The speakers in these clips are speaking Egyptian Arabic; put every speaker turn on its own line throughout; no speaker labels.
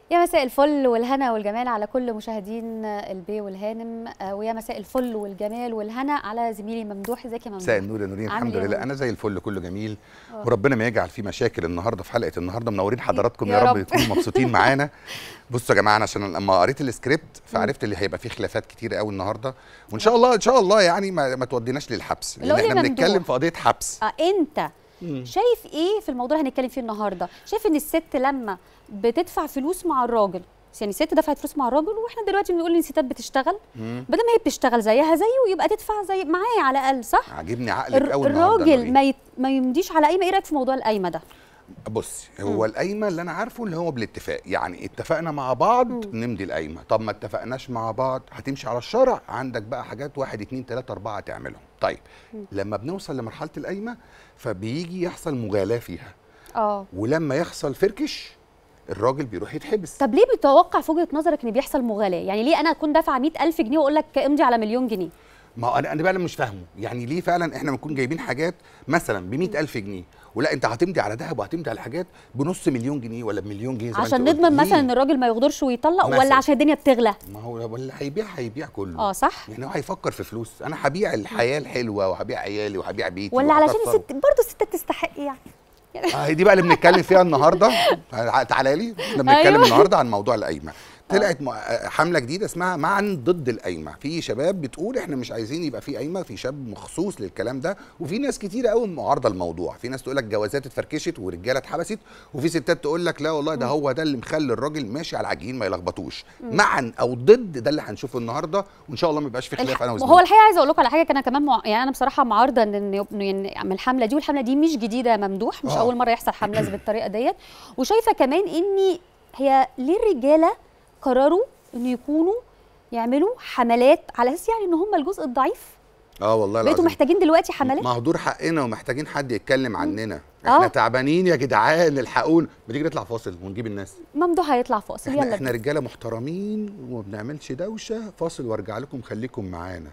يا مساء الفل والهنا والجمال على كل مشاهدين البي والهانم آه، ويا مساء الفل والجمال والهنا على زميلي ممدوح ازيك يا ممدوح
مساء النور يا نورين
عامل
الحمد
إيه يا
لله
ممدوح؟
انا زي الفل كله جميل
آه.
وربنا ما يجعل فيه مشاكل النهارده في حلقه النهارده منورين حضراتكم
يا
يا, رب
رب.
تكونوا مبسوطين معانا بصوا يا جماعه انا عشان لما قريت السكريبت فعرفت اللي هيبقى فيه خلافات كتير قوي النهارده وان شاء الله ان شاء الله يعني ما, ما توديناش للحبس
اللي
لان
هو ليه
احنا
ممدوح؟
بنتكلم في قضيه حبس
آه انت شايف ايه في الموضوع اللي هنتكلم فيه النهارده شايف ان الست لما بتدفع فلوس مع الراجل يعني الست دفعت فلوس مع الراجل واحنا دلوقتي بنقول ان الستات بتشتغل
مم.
بدل ما هي بتشتغل زيها زيه يبقى تدفع زي معاه على الاقل صح
عاجبني عقلك
الر-
قوي النهارده يا
الراجل
نورين.
ما يت... ما يمديش على قايمه ايه رايك في موضوع القايمه ده
بص هو القايمه اللي انا عارفه اللي هو بالاتفاق يعني اتفقنا مع بعض نمضي القايمه طب ما اتفقناش مع بعض هتمشي على الشرع عندك بقى حاجات واحد اتنين تلاته اربعه تعملهم طيب لما بنوصل لمرحله القايمه فبيجي يحصل مغالاه فيها
اه
ولما يحصل فركش الراجل بيروح يتحبس
طب ليه بتوقع في وجهه نظرك ان بيحصل مغالاه يعني ليه انا اكون دافعه 100000 جنيه واقول لك امضي على مليون جنيه
ما هو انا انا بقى مش فاهمه يعني ليه فعلا احنا بنكون جايبين حاجات مثلا ب ألف جنيه ولا انت هتمضي على ذهب وهتمضي على حاجات بنص مليون جنيه ولا بمليون جنيه زي ما
عشان
انت قلت.
نضمن
ليه؟
مثلا ان الراجل ما يغدرش ويطلق ولا
مثلاً.
عشان الدنيا بتغلى
ما هو اللي هيبيع هيبيع كله
اه صح
يعني هو هيفكر في فلوس انا هبيع الحياه الحلوه وهبيع عيالي وهبيع بيتي
ولا علشان
وهكسره.
الست برضه الستات تستحق يعني
اه هي دي بقى اللي بنتكلم فيها النهارده تع- تعالى لي احنا بنتكلم
أيوة.
النهارده عن موضوع القايمه طلعت م- حمله جديده اسمها معا ضد القايمه في شباب بتقول احنا مش عايزين يبقى في قايمه في شاب مخصوص للكلام ده وفي ناس كتيره قوي معارضه الموضوع في ناس تقول لك جوازات اتفركشت ورجاله اتحبست وفي ستات تقول لك لا والله ده هو ده اللي مخلي الراجل ماشي على العجين ما يلخبطوش معا او ضد ده اللي هنشوفه النهارده وان شاء الله ما يبقاش في خلاف
الح...
انا
هو
وزميلي
الحقيقه عايزه اقول لكم على حاجه كان كمان مع... يعني انا بصراحه معارضه ان إن يب- يعني من الحمله دي والحمله دي مش جديده يا ممدوح مش
آه.
اول مره يحصل حمله بالطريقه ديت وشايفه كمان ان هي ليه الرجاله قرروا ان يكونوا يعملوا حملات على اساس يعني ان هم الجزء الضعيف
اه والله
بقيتوا
العظيم
محتاجين دلوقتي حملات
ما هو دور حقنا ومحتاجين حد يتكلم عننا
آه.
احنا تعبانين يا جدعان الحقونا ما تيجي نطلع فاصل ونجيب الناس
ممدوح هيطلع فاصل
احنا
يلا
احنا رجاله محترمين وما بنعملش دوشه فاصل وارجع لكم خليكم معانا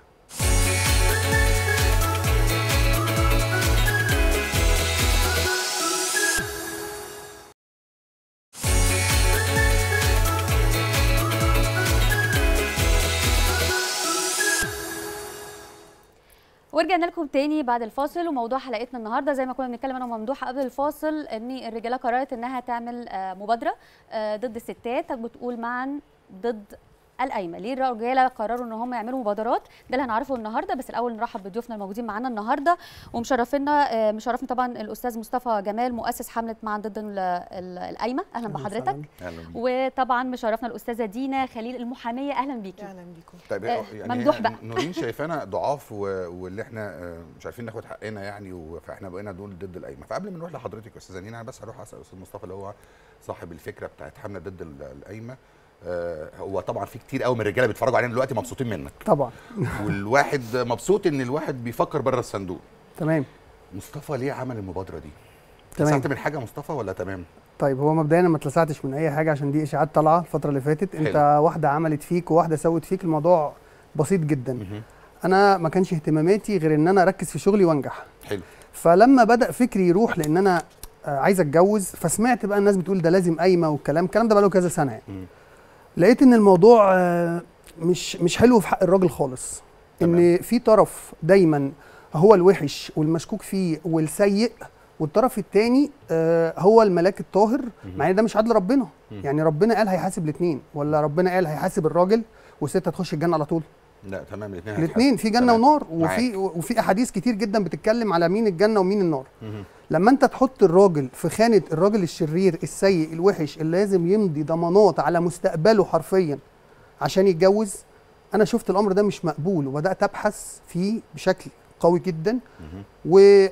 ورجعنا لكم تاني بعد الفاصل وموضوع حلقتنا النهارده زي ما كنا بنتكلم انا وممدوح قبل الفاصل ان الرجاله قررت انها تعمل آه، مبادره آه، ضد الستات بتقول معا ضد القايمه ليه الرجاله قرروا ان هم يعملوا مبادرات ده اللي هنعرفه النهارده بس الاول نرحب بضيوفنا الموجودين معانا النهارده ومشرفينا آه، مشرفنا طبعا الاستاذ مصطفى جمال مؤسس حمله معا ضد ال- ال- القايمه اهلا بحضرتك
اهلا بيك.
وطبعا مشرفنا الاستاذه دينا خليل المحاميه اهلا بيكي
اهلا بيكم
طيب
آه،
يعني
ممدوح
هي
بقى.
نورين شايفانا ضعاف و- واللي احنا آه، مش عارفين ناخد حقنا يعني و- فاحنا بقينا دول ضد القايمه فقبل ما نروح لحضرتك يا استاذه نينا انا بس هروح اسال استاذ مصطفى اللي هو صاحب الفكره بتاعت حمله ضد ال- القايمه آه، هو طبعا في كتير قوي من الرجاله بيتفرجوا علينا دلوقتي مبسوطين منك
طبعا
والواحد مبسوط ان الواحد بيفكر بره الصندوق
تمام
مصطفى ليه عمل المبادره دي
تمام
اتلسعت من حاجه مصطفى ولا تمام
طيب هو مبدئيا أنا ما اتلسعتش من اي حاجه عشان دي اشاعات طالعه الفتره اللي فاتت انت واحده عملت فيك وواحده سوت فيك الموضوع بسيط جدا
مهم.
انا ما كانش اهتماماتي غير ان انا اركز في شغلي وانجح
حلو
فلما بدا فكري يروح لان انا آه، عايز اتجوز فسمعت بقى الناس بتقول ده لازم قايمه والكلام الكلام ده بقى له كذا سنه يعني.
مم.
لقيت ان الموضوع آه، مش مش حلو في حق الراجل خالص ان
تمام.
في طرف دايما هو الوحش والمشكوك فيه والسيء والطرف الثاني هو الملاك الطاهر مع ان ده مش عدل ربنا
مم.
يعني ربنا قال هيحاسب الاثنين ولا ربنا قال هيحاسب الراجل والست هتخش الجنه على طول
لا تمام الاثنين
الاثنين في جنه
تمام.
ونار
معاك.
وفي وفي احاديث كتير جدا بتتكلم على مين الجنه ومين النار
مهم.
لما انت تحط الراجل في خانه الراجل الشرير السيء الوحش اللي لازم يمضي ضمانات على مستقبله حرفيا عشان يتجوز انا شفت الامر ده مش مقبول وبدات ابحث فيه بشكل قوي جدا
مهم.
وك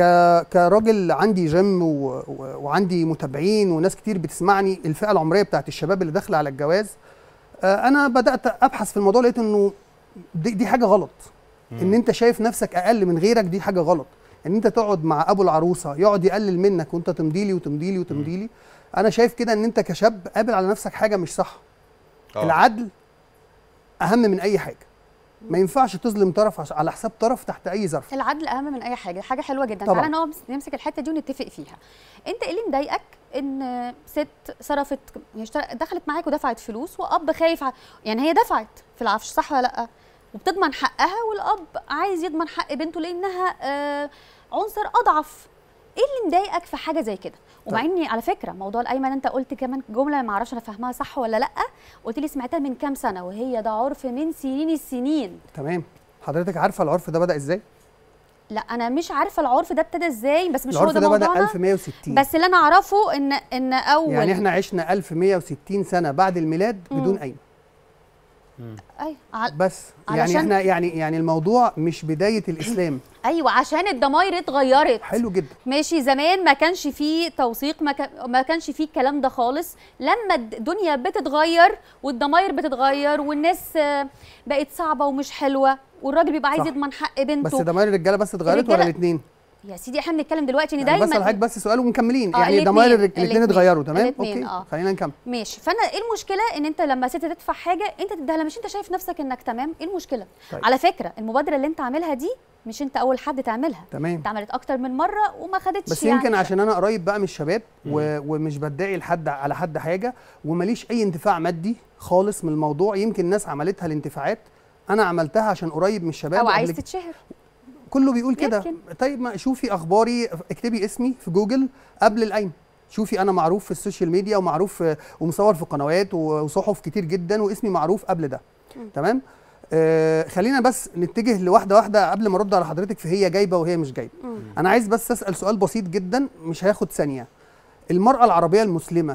كراجل عندي جيم و... و... وعندي متابعين وناس كتير بتسمعني الفئه العمريه بتاعت الشباب اللي داخله على الجواز آه، انا بدات ابحث في الموضوع لقيت انه دي, دي حاجه غلط ان انت شايف نفسك اقل من غيرك دي حاجه غلط ان انت تقعد مع ابو العروسه يقعد يقلل منك وانت تمضي لي وتمضي لي وتمضي لي انا شايف كده ان انت كشاب قابل على نفسك حاجه مش صح
آه.
العدل اهم من اي حاجه ما ينفعش تظلم طرف عش- على حساب طرف تحت اي ظرف
العدل اهم من اي حاجه حاجه حلوه جدا
طبعاً.
تعالى نقعد نمسك الحته دي ونتفق فيها انت ايه اللي مضايقك ان ست صرفت هي اشتر- دخلت معاك ودفعت فلوس واب خايف ع- يعني هي دفعت في العفش صح ولا لا وبتضمن حقها والاب عايز يضمن حق بنته لانها آه عنصر اضعف ايه اللي مضايقك في حاجه زي كده ومع
طيب.
اني على فكره موضوع الايمن انت قلت كمان جمله ما اعرفش انا فاهمها صح ولا لا قلت لي سمعتها من كام سنه وهي ده عرف من سنين السنين
تمام حضرتك عارفه العرف ده بدا ازاي
لا انا مش عارفه العرف ده ابتدى ازاي بس مش هو
العرف
ده
ده بدا
موضوعنا
1160
بس اللي انا اعرفه ان ان اول
يعني احنا عشنا 1160 سنه بعد الميلاد بدون قايمه
ايوه ع-
بس يعني
علشان-
احنا يعني يعني الموضوع مش بدايه الاسلام
ايوه عشان الضماير اتغيرت
حلو جدا
ماشي زمان ما كانش فيه توثيق ما, كان ما كانش فيه الكلام ده خالص لما الدنيا بتتغير والضماير بتتغير والناس آه، بقت صعبه ومش حلوه والراجل بيبقى عايز
صح.
يضمن حق
بس
بنته
ضمائر الرجاله بس اتغيرت ولا
الرجالة-
الاثنين
يا سيدي احنا بنتكلم دلوقتي ان
يعني بس
دايما
حضرتك بس سؤال ومكملين
آه،
يعني
الاتنين،
ضمائر الاثنين
الاتنين،
اتغيروا تمام
الاتنين،
اوكي
آه.
خلينا نكمل
ماشي فانا ايه المشكله ان انت لما ست تدفع حاجه انت تديها لها مش انت شايف نفسك انك تمام ايه المشكله
طيب.
على فكره المبادره اللي انت عاملها دي مش انت اول حد تعملها
تمام
اتعملت اكتر من مره وما خدتش
بس
يعني
يمكن عشان انا قريب بقى من الشباب و... ومش بدعي لحد على حد حاجه ومليش اي انتفاع مادي خالص من الموضوع يمكن ناس عملتها الانتفاعات انا عملتها عشان قريب من الشباب
او
وقبل
عايز
كده-
تتشهر
كله بيقول كده
يمكن.
طيب ما شوفي اخباري اكتبي اسمي في جوجل قبل القايمه شوفي انا معروف في السوشيال ميديا ومعروف في- ومصور في قنوات وصحف كتير جدا واسمي معروف قبل ده تمام آه خلينا بس نتجه لواحده واحده قبل ما ارد على حضرتك في هي جايبه وهي مش جايبه انا عايز بس اسال سؤال بسيط جدا مش هياخد ثانيه المراه العربيه المسلمه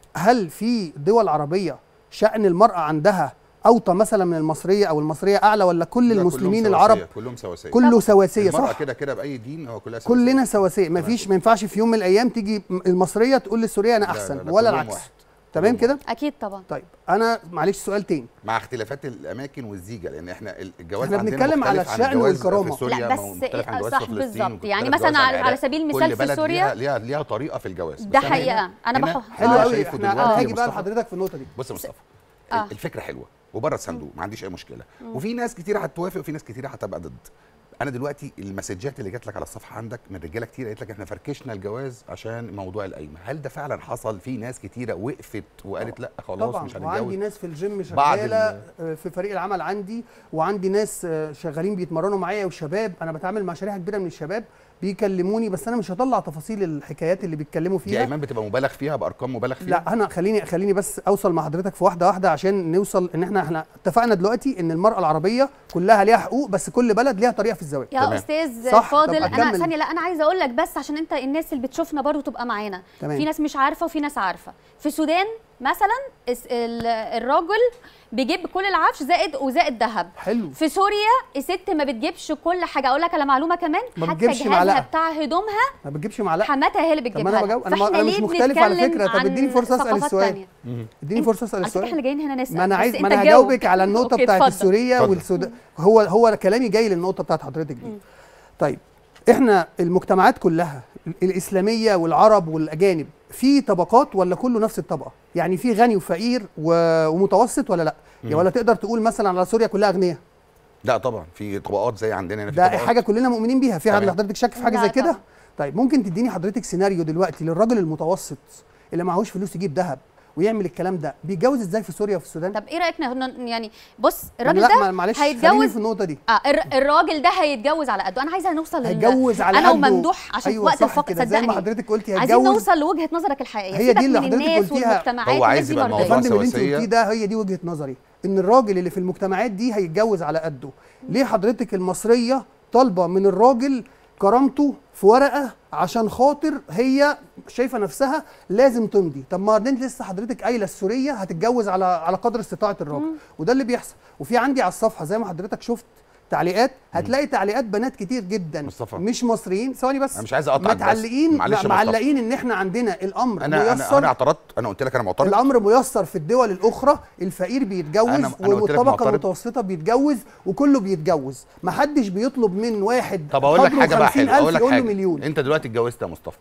هل في دول عربيه شأن المرأة عندها أوطى مثلا من المصرية أو المصرية أعلى ولا كل
لا،
المسلمين
كلهم
العرب
سواسية، كلهم سواسيه
كله سواسية
المرأة
صح؟
كده كده باي دين هو كلها سواسية.
كلنا سواسية ما فيش ما ينفعش في يوم من الأيام تيجي المصرية تقول للسورية أنا
لا،
أحسن
لا، لا،
ولا
كلهم
العكس
واحد.
تمام
كلهم
كده؟
اكيد طبعا
طيب أنا معلش سؤال تاني
مع اختلافات الاماكن والزيجه لان احنا الجواز
إحنا
عندنا
بنتكلم على
مختلف عن
الشأن
الجواز
والكرامة.
في سوريا
لا، بس
مختلف عن
إيه،
جواز
صح
في فلسطين
بالظبط.
ومختلف
يعني
جواز
مثلا
على
على- على
العراق.
سبيل
كل
المثال في
بلد
سوريا-
ليها ليها, ليها طريقه في الجواز
ده
بس أنا
حقيقه
هنا-
انا
هنا
بح...
حلو
أنا
قوي
شايفه
احنا
دلوقتي يا
هنيجي بقى
مصطفى.
لحضرتك في النقطة دي
بص يا مصطفى
آه.
الفكره حلوه وبره الصندوق ما عنديش اي مشكله وفي ناس كتير هتوافق وفي ناس كتير هتبقى ضد انا دلوقتي المسجات اللي جات لك على الصفحه عندك من رجاله كتير قالت لك احنا فركشنا الجواز عشان موضوع القايمه هل ده فعلا حصل في ناس كتيره وقفت وقالت لا خلاص
طبعا
مش
وعندي
هنتجوز
ناس في الجيم
بعد
شغاله
ال-
آه، في فريق العمل عندي وعندي ناس آه، شغالين بيتمرنوا معايا وشباب انا بتعامل مع شريحه كبيره من الشباب بيكلموني بس انا مش هطلع تفاصيل الحكايات اللي بيتكلموا
دي
فيها
ايمان بتبقى مبالغ فيها بارقام مبالغ فيها
لا انا خليني خليني بس اوصل مع حضرتك في واحده واحده عشان نوصل ان احنا احنا اتفقنا دلوقتي ان المراه العربيه كلها ليها حقوق بس كل بلد ليها طريقه في الزواج
يا
تمام.
استاذ
صح،
فاضل
طب
انا
أكمل.
ثانيه لا انا عايزه اقول لك بس عشان انت الناس اللي بتشوفنا برضو تبقى معانا
تمام.
في ناس مش عارفه وفي ناس عارفه في السودان مثلا اس- ال- الراجل بيجيب كل العفش زائد وزائد ذهب
حلو
في سوريا الست ما بتجيبش كل حاجه اقول لك على معلومه كمان
ما
حتى
بتجيبش
جهازها
معلقة.
بتاع هدومها
ما بتجيبش معلقه
حماتها هي اللي
طب ما
بتجيبها
انا
لها.
بجاوب انا,
فاحنا
أنا مش
ليه
مختلف على
بنتكلم
فكره طب
عن
اديني فرصه اسال
ثقافات
السؤال
تانية؟
اديني فرصه اسال
على فكره احنا
السؤال
جايين هنا نسال
ما انا
بس
عايز
انت
ما انا
تجاوب.
هجاوبك على النقطه
أوكي،
بتاعت
اتفضل.
السوريه
اتفضل.
والسودان هو هو كلامي جاي للنقطه بتاعت حضرتك دي طيب احنا المجتمعات كلها الاسلاميه والعرب والاجانب في طبقات ولا كله نفس الطبقه يعني في غني وفقير و- ومتوسط ولا لا يا ولا تقدر تقول مثلا على سوريا كلها اغنياء
لا طبعا في طبقات زي عندنا هنا في
ده
طبقات.
حاجه كلنا مؤمنين بيها في حد
تمام.
حضرتك شك في حاجه
لا
زي كده
طبعا.
طيب ممكن تديني حضرتك سيناريو دلوقتي للراجل المتوسط اللي معهوش فلوس يجيب ذهب ويعمل الكلام ده بيتجوز ازاي في سوريا وفي السودان
طب ايه رايك ن- يعني بص
يعني
الراجل
لا
ده
ما- معلش خليني
هيتجوز
في النقطه دي
اه الر- الراجل ده هيتجوز على قده انا عايزه نوصل لل-
هيتجوز على
انا
قده.
وممدوح عشان
أيوة
في وقت
صح
الفقر
كده، زي ما
صدقني
حضرتك قلتي
عايزين
هيتجوز
نوصل لوجهه نظرك الحقيقيه
هي
سيبك
دي اللي
من
حضرتك
الناس
قلتيها.
والمجتمعات
هو عايز
الناس دي
يبقى
مرضية.
يا
الموضوع
فندم اللي انت
سواسية.
قلتيه ده هي دي وجهه نظري ان الراجل اللي في المجتمعات دي هيتجوز على قده ليه حضرتك المصريه طالبه من الراجل كرامته في ورقه عشان خاطر هي شايفه نفسها لازم تمضي طب ما انت لسه حضرتك قايله السوريه هتتجوز على على قدر استطاعه الراجل وده اللي بيحصل وفي عندي على الصفحه زي ما حضرتك شفت تعليقات هتلاقي تعليقات بنات كتير جدا
مصطفى.
مش مصريين ثواني بس
أنا مش عايز أقطعك بس.
متعلقين
معلش يا مصطفى.
معلقين ان احنا عندنا الامر
انا انا
ميسر
انا اعترضت انا قلت لك انا معترض
الامر ميسر في الدول الاخرى الفقير بيتجوز
أنا- أنا قلت لك
والطبقه
معترض.
المتوسطه بيتجوز وكله بيتجوز محدش بيطلب من واحد
طب اقول لك
قدره
حاجه بقى
50,000
حلوه اقول لك
يقول له
حاجه
مليون
انت دلوقتي اتجوزت يا مصطفى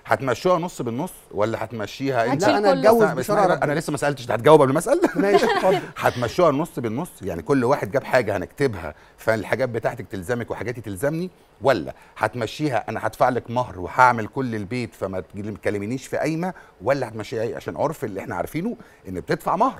هتمشوها نص بالنص ولا هتمشيها انت
هتشيل
لا انا
كله.
اتجوز
اسمع-
بشرع
اسمع-
ربنا
انا لسه ما سالتش هتجاوب قبل ما اسال
ماشي اتفضل
هتمشوها نص بالنص يعني كل واحد جاب حاجه هنكتبها فالحاجات بتاعتك تلزمك وحاجاتي تلزمني ولا هتمشيها انا هدفع لك مهر وهعمل كل البيت فما تجي- ما تكلمنيش في قايمه ولا هتمشيها ايه عشان عرف اللي احنا عارفينه ان بتدفع مهر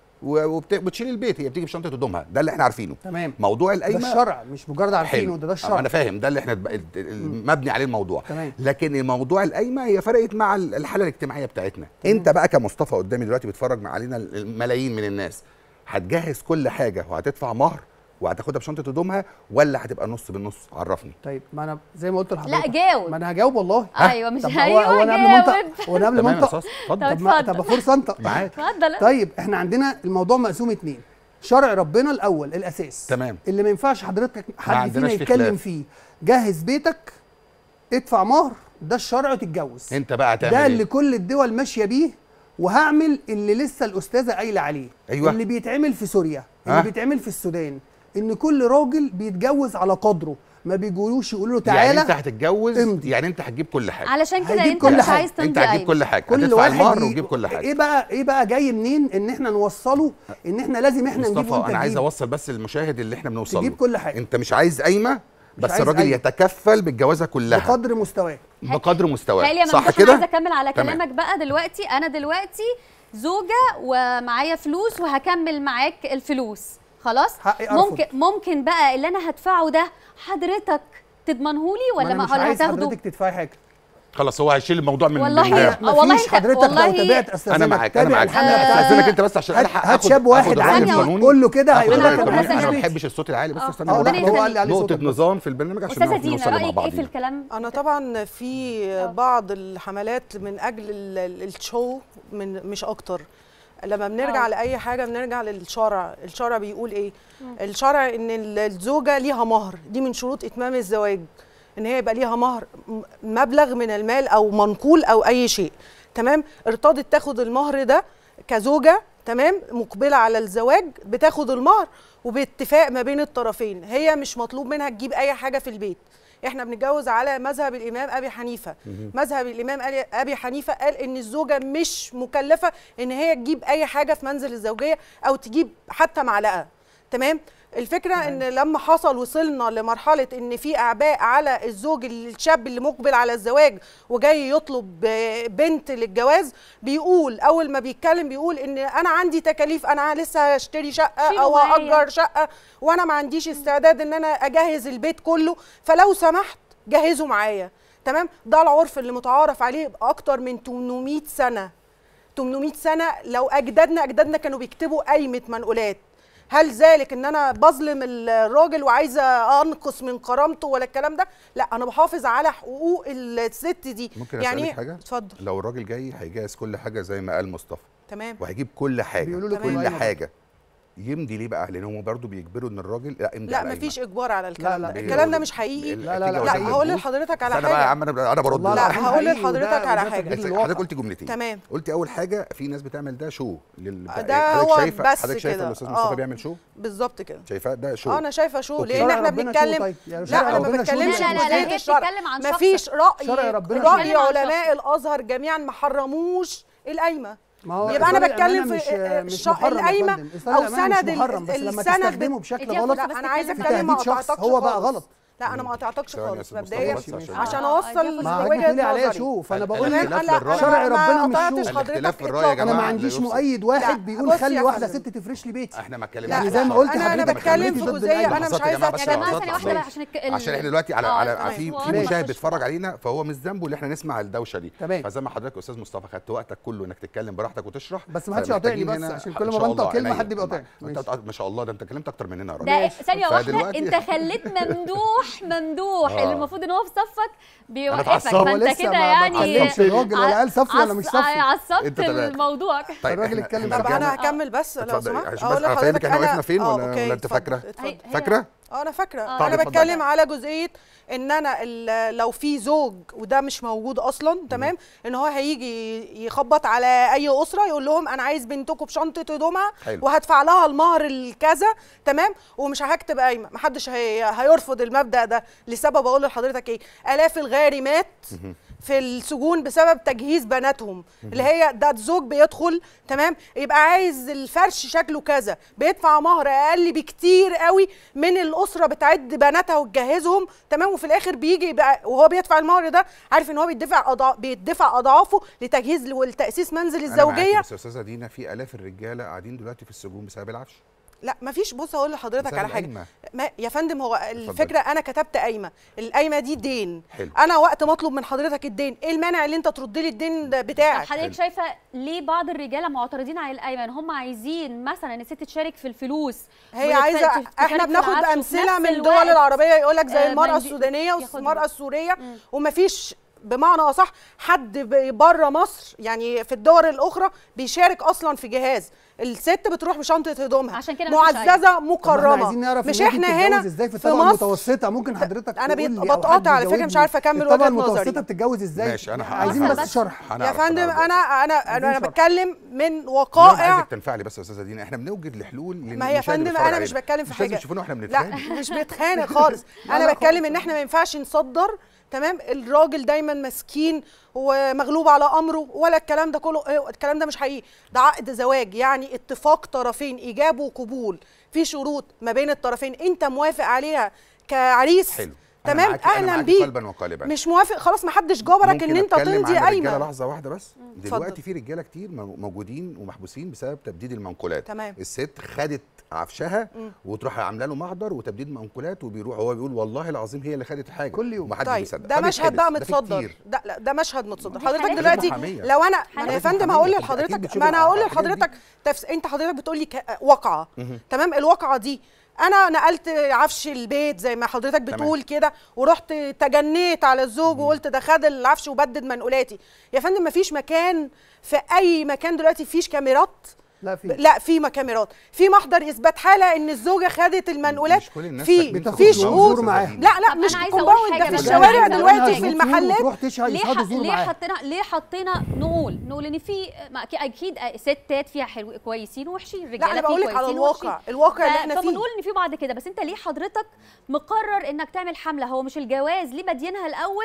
وبتشيل البيت هي بتيجي بشنطه هدومها ده اللي احنا عارفينه
تمام
موضوع
ده
القايمه
الشرع مش مجرد عارفينه
حلو
ده ده الشرع
انا فاهم ده اللي احنا ال- ال- مبني عليه الموضوع
تمام.
لكن موضوع القايمه هي فرقت مع ال- الحاله الاجتماعيه بتاعتنا انت بقى كمصطفى قدامي دلوقتي بيتفرج مع علينا الملايين من الناس هتجهز كل حاجه وهتدفع مهر وهتاخدها بشنطه هدومها ولا هتبقى نص بالنص عرفني
طيب ما انا زي ما قلت لحضرتك
لا جاوب
ما انا هجاوب والله
ايوه مش
طب هو
ايوه
هو انا قبل ما
جاوب
انطق هو انا قبل ما
تمام يا
انطق
استاذ اتفضل
طب ما
اتفضل.
طب فرصه انطق
معاك
اتفضل
طيب احنا عندنا الموضوع مقسوم اتنين شرع ربنا الاول الاساس
تمام.
اللي ما ينفعش حضرتك حد
عندناش
فينا
فيه
يتكلم
خلاف.
فيه جهز بيتك ادفع مهر ده الشرع وتتجوز
انت بقى هتعمل
ده اللي
ايه
كل الدول ماشيه بيه وهعمل اللي لسه الاستاذه قايله عليه
أيوة.
اللي بيتعمل في سوريا اللي
ها؟
بيتعمل في السودان ان كل راجل بيتجوز على قدره ما بيجوش يقولوا له تعالى
يعني انت هتتجوز
امضي.
يعني انت هتجيب كل حاجه
علشان كده
هيجيب
انت
كل
مش
حاجة.
عايز
انت
تمضي
هتجيب
قايمه
كل حاجه
كل
هتدفع
واحد
المهر
ي-
وتجيب كل حاجه
ايه بقى ايه بقى جاي منين ان احنا نوصله ان احنا لازم احنا نجيب
مصطفى
وانت
انا عايز
تجيب.
اوصل بس للمشاهد اللي احنا بنوصل
تجيب
له.
كل حاجة.
انت مش عايز قايمه بس
عايز
الراجل
قايمة.
يتكفل بالجوازه كلها
بقدر مستواه
بقدر مستواه
هالي يا
صح
ممدوح انا عايزه
كده
اكمل على
تمام.
كلامك بقى دلوقتي انا دلوقتي زوجه ومعايا فلوس وهكمل معاك الفلوس خلاص
حقي أرفض.
ممكن ممكن بقى اللي انا هدفعه ده حضرتك تضمنهولي
ما
ولا
انا
ما
مش
ولا
عايز
هتاخده
حضرتك تدفعي حاجه
خلاص هو هيشيل الموضوع من
والله
من دماغه.
آه، والله
مفيش
انت-
حضرتك
والله-
لو تابعت استاذنك
انا معاك انا
تابع
معاك
الحمله
آه،
بتاعتك
استاذنك انت بس عشان
هات-
الحق
هات
آخد-
شاب واحد
آخد الرأي
ثانية
القانوني.
قول له كده
آخد
هيقول
الرأي
لك
أنا
القانوني.
هاخد
انا ما
رأيك.
بحبش الصوت العالي بس
آه.
استنى
اه
ربنا
لا هو قال لي عليه
نقطة
صوتك بس.
نظام في البرنامج عشان
استاذه
نعرف
دينا
نوصل مع
رايك ايه في
بعض
الكلام
انا طبعا في بعض الحملات من اجل ال- ال- الشو من مش اكتر لما بنرجع
آه.
لاي حاجه بنرجع للشرع الشرع بيقول ايه الشرع ان ال- الزوجه ليها مهر دي من شروط اتمام الزواج ان هي يبقى ليها مهر م- مبلغ من المال او منقول او اي شيء تمام ارتضت تاخد المهر ده كزوجه تمام مقبله على الزواج بتاخد المهر وباتفاق ما بين الطرفين هي مش مطلوب منها تجيب اي حاجه في البيت احنا بنتجوز على مذهب الامام ابي حنيفه مذهب الامام ألي- ابي حنيفه قال ان الزوجه مش مكلفه ان هي تجيب اي حاجه في منزل الزوجيه او تجيب حتى معلقه تمام الفكره ان لما حصل وصلنا لمرحله ان في اعباء على الزوج الشاب اللي مقبل على الزواج وجاي يطلب آه، بنت للجواز بيقول اول ما بيتكلم بيقول ان انا عندي تكاليف انا لسه هشتري شقه
شيلوا
او
معايا.
هاجر شقه وانا ما عنديش استعداد ان انا اجهز البيت كله فلو سمحت جهزوا معايا تمام ده العرف اللي متعارف عليه اكتر من 800 سنه 800 سنه لو اجدادنا اجدادنا كانوا بيكتبوا قايمه منقولات هل ذلك ان انا بظلم الراجل وعايزه انقص من كرامته ولا الكلام ده لا انا بحافظ على حقوق الست دي
ممكن
يعني
اسالك حاجه
اتفضل
لو الراجل جاي هيجهز كل حاجه زي ما قال مصطفى
تمام
وهيجيب كل حاجه
بيقولوا له
تمام.
كل
قايمة.
حاجه يمضي ليه بقى لان هم برضو بيجبروا ان الراجل لا امضي
لا
على قايمة.
مفيش اجبار على الكلام
لا،
ده
لا.
الكلام ده مش حقيقي
ال-
لا، لا،
في
لا،
جوازات
لا هقول
بتبوظ.
لحضرتك على
استنى بقى يا
حاجه
عم انا انا برد
والله
لا،
لك.
العظيم
هقول
حقيقي
لحضرتك
وده-
على
وده
حاجة.
تجديد
انت
الواقع.
حضرتك قلت جملتين
تمام
قلتي اول حاجه في ناس بتعمل ده شو لل...
ده
حضرتك
هو
شايفه
بس
حضرتك شايفه
كده.
الاستاذ مصطفى
آه.
بيعمل شو
بالظبط كده
شايفاه ده شو
اه انا شايفه شو
أوكي.
لان
شرع
احنا
ربنا شو
بنتكلم
طيب؟ يعني شرع
لا انا
ربنا
ما
شو
بتكلمش
لا، لا، لا،
في
هي
جزئيه الشرع
بتتكلم عن شخص.
مفيش راي
شرع ربنا
راي
بتتكلم عن
علماء الازهر جميعا ما حرموش القايمه
ما هو
يبقى انا
إصرار
بتكلم
الأمانة
في
مش مش
الش-
محرم يا
القايمة
فندم. إصرار
أو
الأمانة
سند
مش
ال-
محرم بس لما
السند
تستخدمه بشكل
اديها
غلط
فرصة
لا
بس
انا عايزه
تتكلم.
اتكلم ما
تهديد شخص
قطعتكش
هو بقى
خالص.
غلط
لا انا ما قطعتكش
ثواني يا
خالص
أستاذ
مبدئيا
مصطفى بس عشان-
عشان
آه،
اوصل
اديها فرصة.
ما
وجهه
حضرتك تقولي عليها
نظري
شوف انا
ال-
بقول
تمام
لك
الاختلاف
لا
للرأي.
شرع
انا ما
ربنا مش
قطعتش
شو.
حضرتك
الاختلاف في الرأي يا
إطلاقاً.
انا ما
جماعة
عنديش
لا يفسد.
مؤيد واحد
لا،
بيقول
بص
خلي
يا
واحده
فندم.
ست تفرش لي بيتي
احنا ما اتكلمناش
يعني
لا،
زي
لا،
ما قلت
أنا- أنا
حضرتك
بتكلم
حضرتك
في
ضد
جزئية
القايمة.
أنا مش
لحظات يا
عايزة
جماعة بس
يا جماعه
لحظات،
ثانيه واحده
لحظات.
عشان الك...
عشان احنا دلوقتي على
آه،
على
تمام.
في
واضح.
في
ماشي.
مشاهد بيتفرج علينا فهو مش ذنبه اللي احنا نسمع الدوشه دي
تمام.
فزي ما حضرتك يا استاذ مصطفى خدت وقتك كله انك تتكلم براحتك وتشرح
بس ما حدش يقاطعني
فمحتاجين
بس
هنا-
عشان كل
إن
ما
شاء الله
بنطق كلمة
عينيا.
حد بيقاطعني.
انت
ماشي.
ما شاء الله ده انت كلمت اكتر مننا يا راجل
ده ثانية واحدة
فدلوقتي-
انت خليت ممدوح ممدوح
آه.
اللي المفروض ان هو في صفك بيوقفك
اتعصبت.
هو
فانت
لسه
كده
ما- ما
يعني
اتكلمش الراجل ولا قال صفي ولا مش
عص-
صفي.
عصبت
انت تمام.
الموضوع
طيب
الراجل
إحنا-
اتكلم
إحنا
طب
بجد.
انا
رجعنا-
هكمل بس لو
اتفضل.
سمحت
عشان
اقول
بس أفهمك
لحضرتك
احنا
أنا-
وقفنا فين
آه،
ولا
أوكي،
ولا انت
اتفضل،
فاكره
اتفضل.
هي- هي-
فاكره
اه انا فاكره
آه.
انا
طب اتفضل.
بتكلم على جزئيه ان انا ال- لو في زوج وده مش موجود اصلا تمام ان هو هيجي يخبط على اي اسره يقول لهم انا عايز بنتكم بشنطه هدومها
حلو.
وهدفع لها المهر الكذا تمام ومش هكتب قايمه محدش هي هيرفض المبدا ده لسبب اقول لحضرتك ايه الاف الغارمات في السجون بسبب تجهيز بناتهم اللي هي ده الزوج بيدخل تمام يبقى عايز الفرش شكله كذا بيدفع مهر اقل بكتير قوي من الاسره بتعد بناتها وتجهزهم تمام وفي الاخر بيجي يبقى وهو بيدفع المهر ده عارف ان هو بيدفع أضع... بيدفع اضعافه لتجهيز ولتاسيس منزل
أنا معاكي
الزوجيه
بس يا استاذه دينا في الاف الرجاله قاعدين دلوقتي في السجون بسبب العفش
لا مفيش بص هقول لحضرتك
بسبب
على حاجه
القايمة.
ما يا فندم هو الفكره انا كتبت قايمه القايمه دي دين
حلو.
انا وقت ما اطلب من حضرتك الدين ايه المانع اللي انت ترد لي الدين ده
طب
بتاعك
حضرتك شايفه ليه بعض الرجاله معترضين على الايمن هم عايزين مثلا الست تشارك في الفلوس
هي
وتت-
عايزه
تشارك
احنا
في
بناخد
العفش وفي
امثله
نفس
من
الوقت
الدول العربيه يقول لك زي
آه،
المراه
مندي-
السودانيه
ياخدها.
والمراه السوريه ومفيش بمعنى اصح حد بره مصر يعني في الدول الاخرى بيشارك اصلا في جهاز الست بتروح بشنطه هدومها
عشان كده مفيش
معززه
طب ما
مكرمه
احنا عايزين نعرف
مش
الناس دي
احنا
بتتجوز
هنا
ازاي في
في
الطبقه
مصر
المتوسطه ممكن حضرتك
أنا
تقول
بيت-
لي أو حد
بتقاطع على فكرة،
يجاوبني.
مش عارفة أكمل
الطبقه
وجهة نظري.
المتوسطه بتتجوز ازاي
ماشي انا
عايزين
هعرف
بس
بس.
شرح
يا
هنعرف
فندم
النهاردة.
انا انا انا
عايزين
بتكلم من
لا، انا
وقائع
عايزك تنفعلي بس يا استاذه دينا احنا بنوجد لحلول
ما هي يا
للمشاهد اللي
فندم
بيتفرج
انا مش
علينا.
بتكلم في
مش لازم
حاجه
يشوفونا واحنا
لا
بنتخانق
مش بتخانق خالص
لا
انا
لا
بتكلم
خالص.
ان احنا ما ينفعش نصدر تمام الراجل دايما مسكين ومغلوب على امره ولا الكلام ده كله إيه، الكلام ده مش حقيقي ده عقد زواج يعني اتفاق طرفين ايجاب وقبول في شروط ما بين الطرفين انت موافق عليها كعريس
حلو أنا
تمام
معاكي- أنا
اهلا
معاكي
بيك
قلبا وقالبا
مش موافق خلاص ما حدش جبرك
ممكن
ان انت
أتكلم
تمضي
عن الرجالة
قايمه
لحظه واحده بس
اتفضل.
دلوقتي في رجاله كتير مو- موجودين ومحبوسين بسبب تبديد المنقولات
تمام.
الست خدت عفشها وتروح عامله له محضر وتبديد منقولات وبيروح هو بيقول والله العظيم هي اللي خدت الحاجه
كل يوم.
ومحدش
طيب
بيصدق
ده مشهد بقى
فبيتحبس. ده في
متصدر
كتير.
ده لا ده مشهد متصدر
دي
حضرتك
حالات
دلوقتي
محامية.
لو انا
حالات
يا فندم
محامية.
هقول
أنت أكيد
لحضرتك
بتشوفي
ما انا هقول
الحاجات دي.
لحضرتك تفس... انت حضرتك بتقول لي ك... واقعه تمام الواقعه دي انا نقلت عفش البيت زي ما حضرتك بتقول كده ورحت تجنيت على الزوج وقلت ده خد العفش وبدد منقولاتي يا فندم مفيش مكان في اي مكان دلوقتي فيش كاميرات
لا في
لا في ما كاميرات في محضر اثبات حاله ان الزوجه خدت المنقولات
مش كل الناس
في
ساكنين
بتاخد
في
زور
شهود
معاها.
لا لا
طب
مش
أنا عايزة أقول
كومباوند
حاجة
ده في
بس.
الشوارع
عايزة أقول
دلوقتي
حاجة.
في المحلات
تروح تشهد
ليه
يشهدوا
ح...
زور
ليه
معاها
حطينا ليه حطينا نقول نقول ان في ما أكيد- اكيد ستات فيها حلو كويسين ووحشين رجاله
لا انا
فيه
بقول لك على
كويسين
الواقع
ووحشين.
الواقع اللي
ف-
احنا فيه
فبنقول ان في بعض كده بس انت ليه حضرتك مقرر انك تعمل حمله هو مش الجواز ليه بادينها الاول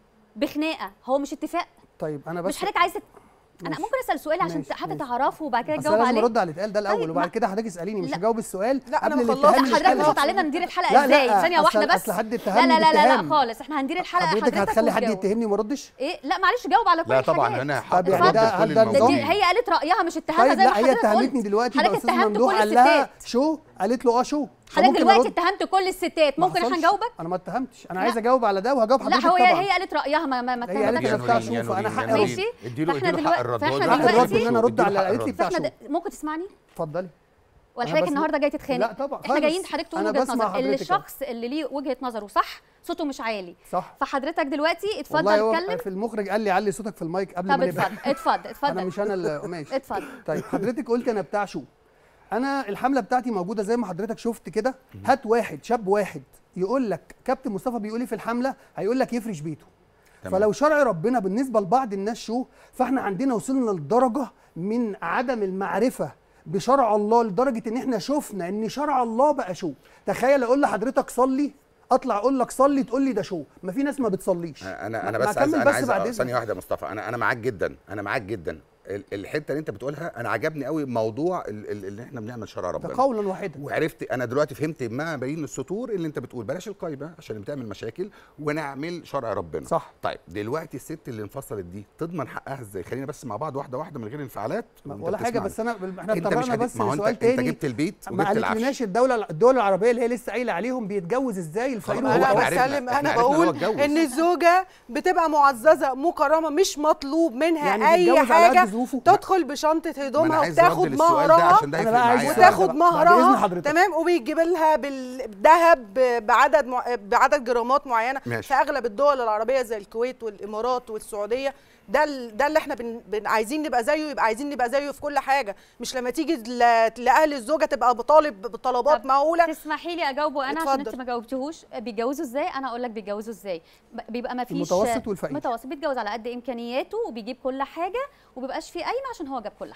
بخناقه هو مش اتفاق
طيب انا بس
مش حضرتك عايز تت- انا
ماشي.
ممكن اسال سؤال عشان
ماشي،
حتى
ماشي.
تعرفه وبعد كده
بس
تجاوب
لازم
عليه
ارد على اللي اتقال ده الاول
طيب،
وبعد
ما-
كده حضرتك اساليني مش
لا.
هجاوب السؤال
لا، أنا
قبل
ما
الاتهام
خلصت.
اللي
حضرتك
اتقال.
ضغط علينا ندير الحلقه
لا،
ازاي
لا،
ثانيه
أصل-
واحده بس
أصل حد
لا
اتهمني
لا لا لا, لا
باتهام.
خالص احنا هندير الحلقه
حضرتك هتخلي حد
وتجاوب.
يتهمني وما ردش
ايه لا معلش جاوب على كل
لا طبعا
الحاجات.
انا
طب يعني
هرد
ده-
كل
هل ده
ده
الموضوع.
دي هي قالت رايها مش اتهامها
طيب
زي ما
لا هي
حضرتك
اتهمتني
قلت.
دلوقتي
حضرتك
يبقى استاذ
اتهمت
ممدوح
كل
قال لها
الستات
شو قالت له اه شو
حضرتك
فممكن
دلوقتي
أرد.
اتهمت كل الستات
ما
ممكن
حصلش.
هنجاوبك
انا ما اتهمتش انا
لا.
عايز اجاوب على ده وهجاوب حضرتك
لا هو
طبعا
هي قالت رايها ما ما ما
هي قالت
اتهمتكش
أنا بتاع
نورين، يا
شوف، أنا
نورين،
حق
يا نورين.
ماشي.
اديله
فإحنا
اديله حق
دلوقتي-
الرد
فإحنا
هو
حق
اديله
دلوقتي-
الرد ان انا ارد
اديله
على
حق
قالت لي
الرد.
بتاع
فاحنا
شو
د- ممكن تسمعني
اتفضلي
ولا
أنا
حضرتك
بسمع-
النهارده جاي تتخانق
لا طبعا
احنا
خالص.
جايين حضرتك تقول
أنا
وجهه
بسمع
نظر اللي
حضرتك أهو.
الشخص اللي ليه وجهه نظره صح صوته مش عالي
صح
فحضرتك دلوقتي
والله
اتفضل
هو
اتكلم
في المخرج قال لي علي صوتك في المايك قبل
طب
ما نبدا
اتفضل اتفضل
انا
اتفضل
مش انا اللي ماشي
اتفضل
طيب حضرتك قلت انا بتاع شو انا الحمله بتاعتي موجوده زي ما حضرتك شفت كده هات واحد شاب واحد يقول لك كابتن مصطفى بيقول لي في الحمله هيقول لك يفرش بيته
تمام.
فلو شرع ربنا بالنسبه لبعض الناس شو فاحنا عندنا وصلنا لدرجه من عدم المعرفه بشرع الله لدرجه ان احنا شفنا ان شرع الله بقى شو تخيل اقول لحضرتك صلي اطلع اقول لك صلي تقول لي ده شو ما في ناس ما بتصليش
انا انا
ما
بس عايز
أكمل
انا
بس
عايز
بعد
أ-
إذنك.
ثانيه واحده يا مصطفى انا انا معاك جدا انا معاك جدا ال- الحته اللي انت بتقولها انا عجبني قوي موضوع ال- ال- اللي احنا بنعمل شرع
ده
ربنا
قولا واحدا
وعرفت انا دلوقتي فهمت ما بين السطور اللي انت بتقول بلاش القايمه عشان بتعمل مشاكل ونعمل شرع ربنا
صح.
طيب دلوقتي الست اللي انفصلت دي تضمن حقها ازاي خلينا بس مع بعض واحده واحده من غير انفعالات
ما-
وأنت
ولا حاجه
بتسمعني.
بس انا احنا
انت مش
افتكرنا
هت-
بس
ما هو
سؤال
انت
تاني
انت جبت البيت
ما
وجبت العفش
قالتلناش الدوله الدول العربيه اللي هي لسه قايله عليهم بيتجوز ازاي الفقير
خلاص،
وهو
هو
انا
إحنا
فقير.
عرفنا-
بسلم
إحنا
انا
عرفنا إن هو
بقول
اتجوز.
ان الزوجه بتبقى معززه مكرمه مش مطلوب منها
يعني
اي
تتجوز على قد
حاجه
ظروفه؟
تدخل بشنطه
ما انا
هدومها
عايز رد
وتاخد
للسؤال ده
مهرها
عشان ده
أنا
هيفرق
بقى عايز
معايا
سؤال
وتاخد
بعد إذن
مهرها
حضرتك.
تمام وبيجيب لها بالذهب بعدد مع... بعدد جرامات معينه
ماشي.
في اغلب الدول العربيه زي الكويت والامارات والسعوديه ده ال... ده اللي احنا بن... بن... عايزين نبقى زيه يبقى عايزين نبقى زيه في كل حاجه مش لما تيجي ل... لاهل الزوجه تبقى بطالب بطلبات
طب
مهوله
تسمحي لي اجاوبه انا عشان
اتفضل.
انت ما جاوبتهوش بيتجوزوا ازاي انا اقول لك بيتجوزوا ازاي ب- بيبقى ما فيش
المتوسط والفقير.
متوسط بيتجوز على قد امكانياته وبيجيب كل حاجه وبيبقاش فيه قايمه عشان هو جاب كل حاجه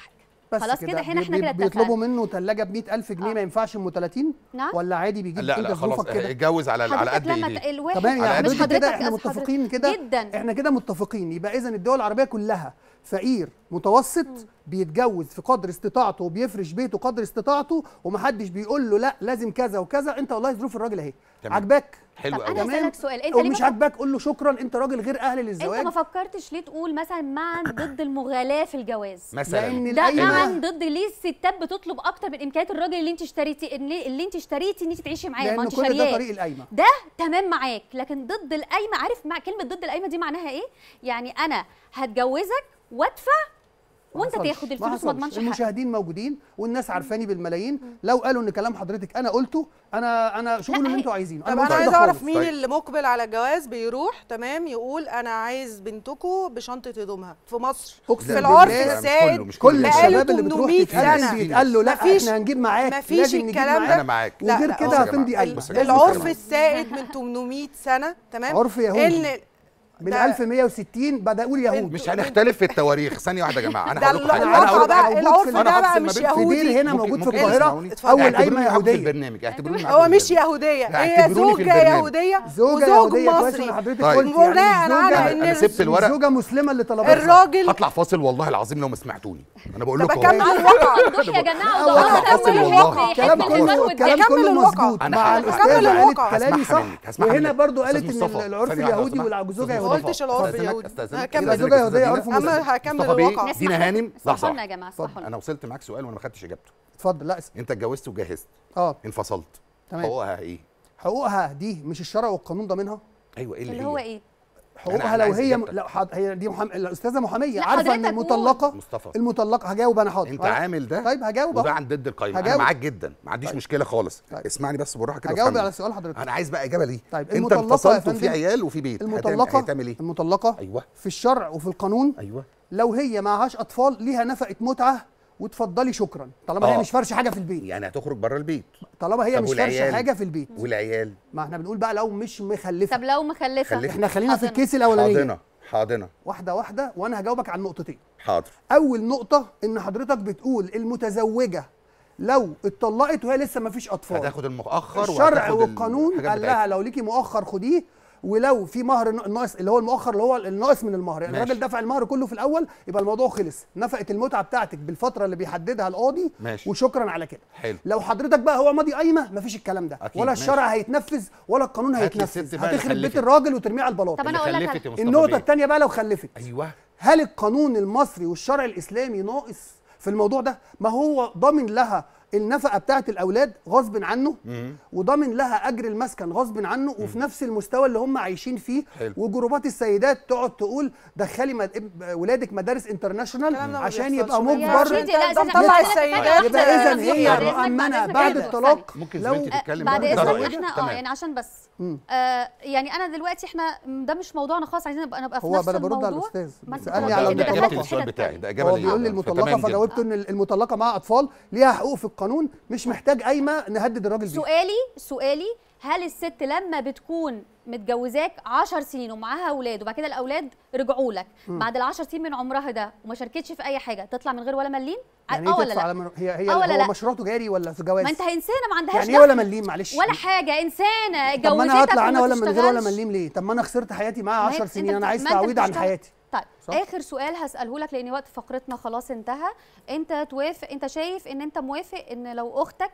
بس
خلاص كده احنا
بي-
احنا
بي-
كده
بيطلبوا
اتفقنا
منه ثلاجه ب 100000 جنيه
آه.
ما ينفعش ام 30
نعم
ولا عادي بيجيب
لا
انت
لا خلاص
ظروفك كده
اتجوز على على
حضرتك
قد
لما
ايديه
ت- الواحد
كمان
على
يعني
قد
مش
حضرتك
إيديه.
كده
حضرتك
احنا
يا أستاذ
متفقين كده
جدا
احنا كده متفقين يبقى اذا الدول العربيه كلها فقير متوسط بيتجوز في قدر استطاعته وبيفرش بيته قدر استطاعته ومحدش بيقول له لا لازم كذا وكذا انت والله ظروف الراجل اهي
تمام.
عجباك
حلو
طب
قوي
انا
تمام.
هسالك سؤال انت ليه
ومش
ما
عاجباك قول له شكرا انت راجل غير اهل
انت
للزواج
ما فكرتش ليه تقول مثلا معا ضد المغالاه في الجواز
مثلا
لان
ده
القايمة-
معا ضد ليه الستات بتطلب اكتر من امكانيات الراجل اللي انت اشتريتي اللي, اللي انت اشتريتي ان انت تعيشي معاه ما
لان
انت
كل ده
شارياه
طريق القايمه
ده تمام معاك لكن ضد القايمه عارف مع كلمه ضد القايمه دي معناها ايه يعني انا هتجوزك وادفع
ما
وانت
حصلش،
تاخد
ما
الفلوس وما
حصلش.
اضمنش حاجه
المشاهدين موجودين والناس عارفاني بالملايين لو قالوا ان كلام حضرتك انا قلته انا انا شو
لا،
قولوا اللي
هي-
انتوا عايزينه
طب
ما
انا
قلتش
عايزه
ده
اعرف
خالص.
مين
طيب.
اللي مقبل على الجواز بيروح تمام يقول انا عايز بنتكم بشنطه هدومها في مصر
اقسم
في العرف
بالله
مش
السائد
كله، مش
كل
كله.
بقاله
الشباب اللي بتروح
800
تتقدم
سنة.
بيتقال له لا
مفيش-
احنا هنجيب معاك
مفيش
لازم نجيب
الكلام
معاك
انا معاك
لا،
وغير
لا،
كده
بص يا
هتمضي
جماعة،
قايمه
بص يا جماعة.
لازم
العرف
نتكلم.
السائد من 800 سنه تمام
عرف يهودي.
ان
من
ده-
1160 بدا اقول يهود
مش هنختلف في التواريخ ثانيه واحده يا جماعه انا
ده
هقول لكم حاجه
الواقع
انا هقول لكم
بقى،
حاجه
العرف
أنا
ده
هفصل
بقى
ما
مش
بينكم.
في
يهودي.
دير هنا
ممكن-
موجود في
ممكن
القاهره
تسمعوني؟
اتفضل.
اول
اعتبروني
قايمه
معاكم في
يهوديه
البرنامج اعتبروني معاكم
هو
في
مش
البرنامج.
يهوديه هي
اعتبروني في
زوجه
البرنامج.
يهوديه
زوجه
وزوج
يهوديه كويس
مصري
ان حضرتك
طيب.
قلت
بناء
يعني
على
الزوجه
ان
أنا سبت الورق.
الزوجه مسلمه اللي طلبتها
الراجل
هطلع فاصل والله العظيم لو ما سمعتوني انا بقول
طب
لكم
اكمل
أهو.
الواقع
وضوح يا جماعه
لا،
وضوح
لا، فاصل
كمل
والله.
الحكم
الكلام
يحب
كله
الفرد
الكلام
أكمل
كله
الواقع.
مظبوط
أنا
مع
هكمل
الاستاذ
الواقع.
قالت كلامي
هسمعها
صح
منك، هسمعها
وهنا
منك.
برضو
أستاذ
قالت ان
مصطفى،
العرف
ثانية واحدة
اليهودي
لو
والزوجه
سمحت.
ما
يهوديه
قلتش العرف
أستاذنك-
يهودي
أستاذنك.
هكمل
أستاذنك
زوجة
يا
يهودية،
أستاذ
عرف
دينا.
مسلم.
اما هكمل
مصطفى بيه،
الواقع
دينا هانم لحظه
اسمحوا لنا
واحدة.
يا جماعه اسمحوا
انا
لنا
وصلت معاك سؤال وانا ما خدتش اجابته
اتفضل لا اسف
انت اتجوزت وجهزت
اه
انفصلت
تمام
حقوقها ايه
حقوقها دي مش الشرع والقانون ضامنها
ايوه ايه اللي,
اللي هو
هي؟
ايه
حقوقها
أنا
لو
عايز
هي
إجابتك.
لا حاضر هي دي محام... الاستاذه محاميه
لا،
عارفه ان
حضرتك قول.
المطلقه
مصطفى
المطلقه هجاوب انا حاضر
انت
أنا-
عامل ده
طيب هجاوب
وده
أهو.
عن ضد القايمه انا
هجاوب.
معاك جدا ما عنديش
طيب.
مشكله خالص
طيب.
اسمعني بس بالراحه كده
هجاوب
وافهمني.
على سؤال حضرتك
انا عايز بقى اجابه ليه
طيب،
انت
المطلقة يا
انفصلت وفي
فندم،
عيال وفي بيت هتعمل-
المطلقه
هتعمل ايه
المطلقه
ايوه
في الشرع وفي القانون
ايوه
لو هي معهاش اطفال ليها نفقه متعه وتفضلي شكرا طالما هي
آه.
مش فرشه حاجه في البيت
يعني هتخرج بره البيت
طالما هي
طب
مش فرشه
والعيال؟
حاجه في البيت
والعيال
ما احنا بنقول بقى لو مش مخلفه
طب لو مخلفه
خلفت.
احنا خلينا في
حاضنة.
الكيس الاولانيه
حاضنه حاضنه
واحده واحده وانا هجاوبك عن نقطتين
حاضر
اول نقطه ان حضرتك بتقول المتزوجه لو اتطلقت وهي لسه ما فيش اطفال
هتاخد المؤخر
الشرع
وهتاخد
والقانون
الحاجات
قال
بتاعتها.
لها لو ليكي مؤخر خديه ولو في مهر ناقص اللي هو المؤخر اللي هو الناقص من المهر يعني
ماشي.
الراجل دفع المهر كله في الاول يبقى الموضوع خلص نفقه المتعه بتاعتك بالفتره اللي بيحددها القاضي
ماشي.
وشكرا على كده
حلو
لو حضرتك بقى هو ماضي قايمه مفيش الكلام ده
أكيد،
ولا
ماشي.
الشرع هيتنفذ ولا القانون
هات لي الست
هيتنفذ
بقى اللي
هتخرب بيت
خلفت.
الراجل وترميه على البلاط
طب أنا أقول لك
خلفت يا مصطفى
النقطه
بيه.
الثانيه بقى لو خلفت
ايوه
هل القانون المصري والشرع الاسلامي ناقص في الموضوع ده ما هو ضامن لها النفقه بتاعه الاولاد غصب عنه
مم.
وضامن لها اجر المسكن غصب عنه وفي نفس المستوى اللي هم عايشين فيه
حلو.
وجروبات السيدات تقعد تقول دخلي مد... اب- ولادك مدارس انترناشونال
الكلام ده ما
عشان
بيحصلش.
يبقى
يا
مجبر
سيدي،
ده-
لا،
ده
استنى،
مطلع
استنى،
السيدات
ثانية
يبقى
واحدة.
اذا هي
بعد إذنك، بعد
مؤمنه
إذنك،
بعد
بعد
الطلاق
ممكن
لو
زميلتي تتكلم
بعد
بقى؟
اذنك
تمام.
احنا اه
تمام.
يعني عشان بس
مم.
آه يعني انا دلوقتي احنا م، ده مش موضوعنا خالص عايزين نبقى نبقى في
هو
نفس
انا برد على
الموضوع
الاستاذ
ما انت
سالني
برضه
على
انت
ده
دخلت
اجابتي
في
للسؤال
حتة
بتاعي
تانية.
ده اجابه
هو
ليه
بيقول لي
فتمام
المطلقه
جدا.
فجاوبت ان المطلقه معاها اطفال ليها حقوق في القانون مش محتاج قايمه نهدد الراجل بيها
سؤالي سؤالي هل الست لما بتكون متجوزاك 10 سنين ومعاها اولاد وبعد كده الاولاد رجعوا لك بعد ال 10 سنين من عمرها ده وما شاركتش في اي حاجه تطلع من غير ولا مليم
يعني
اه
ايه
ولا
تدفع
لا
على مر... هي هي
آه ولا
هو
لا؟
مشروعه جاري ولا في جواز
ما انت انسانه ما عندهاش
يعني ايه ولا
دخل.
مليم معلش
ولا حاجه انسانه
طب ما انا
اتجوزتك
هطلع انا
وما
ولا من غير ولا
تشتغلش.
مليم ليه طب ما انا خسرت حياتي معاها
ما هي-
10
انت
سنين انا
بت-
عايز
ما انت
تعويض عن
بتشتغل.
حياتي
طيب
صح؟
اخر سؤال هساله لك لان وقت فقرتنا خلاص انتهى انت توافق انت شايف ان انت موافق ان لو اختك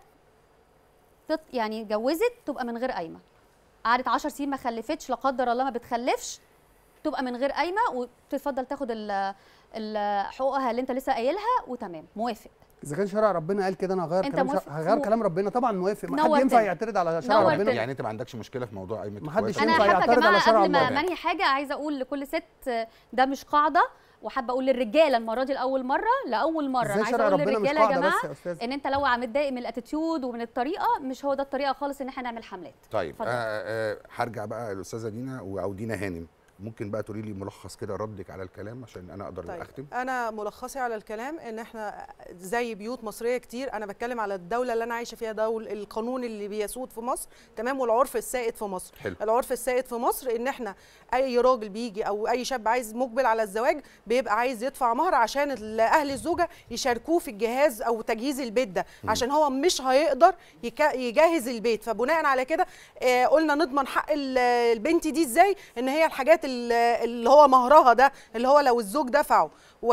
تط... يعني اتجوزت تبقى من غير قايمه قعدت 10 سنين ما خلفتش لا قدر الله ما بتخلفش تبقى من غير قايمه وتفضل تاخد ال- ال- حقوقها اللي انت لسه قايلها وتمام موافق
اذا كان شرع ربنا قال كده انا هغير
انت
كلام
موافق؟
شرع... هغير
مو-
كلام ربنا طبعا موافق ما حد
نورتني.
ينفع يعترض على شرع
نورتني.
ربنا
يعني انت ما عندكش مشكله في موضوع قيمه
ما حدش
الكويس؟
انا
ينفع
حابه يا
يعترض على
جماعه
شرع
قبل ما
الله.
منهي حاجه عايزه اقول لكل ست ده مش قاعده وحابه اقول للرجاله المره دي لاول مره لاول مره
ازاي
انا عايزه
شرع
اقول
ربنا مش
للرجاله يا
قاعده
جماعه
بس يا استاذ
ان انت لو متضايق من الاتيتيود ومن الطريقه مش هو ده الطريقه خالص ان احنا نعمل حملات
طيب
اتفضل.
آه، آه، هرجع بقى للاستاذه دينا و- او دينا هانم ممكن بقى تقولي لي ملخص كده ردك على الكلام عشان انا اقدر
طيب
اختم
انا ملخصي على الكلام ان احنا زي بيوت مصريه كتير انا بتكلم على الدوله اللي انا عايشه فيها دول القانون اللي بيسود في مصر تمام والعرف السائد في مصر
حلو.
العرف السائد في مصر ان احنا اي راجل بيجي او اي شاب عايز مقبل على الزواج بيبقى عايز يدفع مهر عشان ال- اهل الزوجه يشاركوه في الجهاز او تجهيز البيت ده عشان هو مش هيقدر يك- يجهز البيت فبناء على كده آه، قلنا نضمن حق ال- البنت دي ازاي ان هي الحاجات ال- اللي هو مهرها ده اللي هو لو الزوج دفعه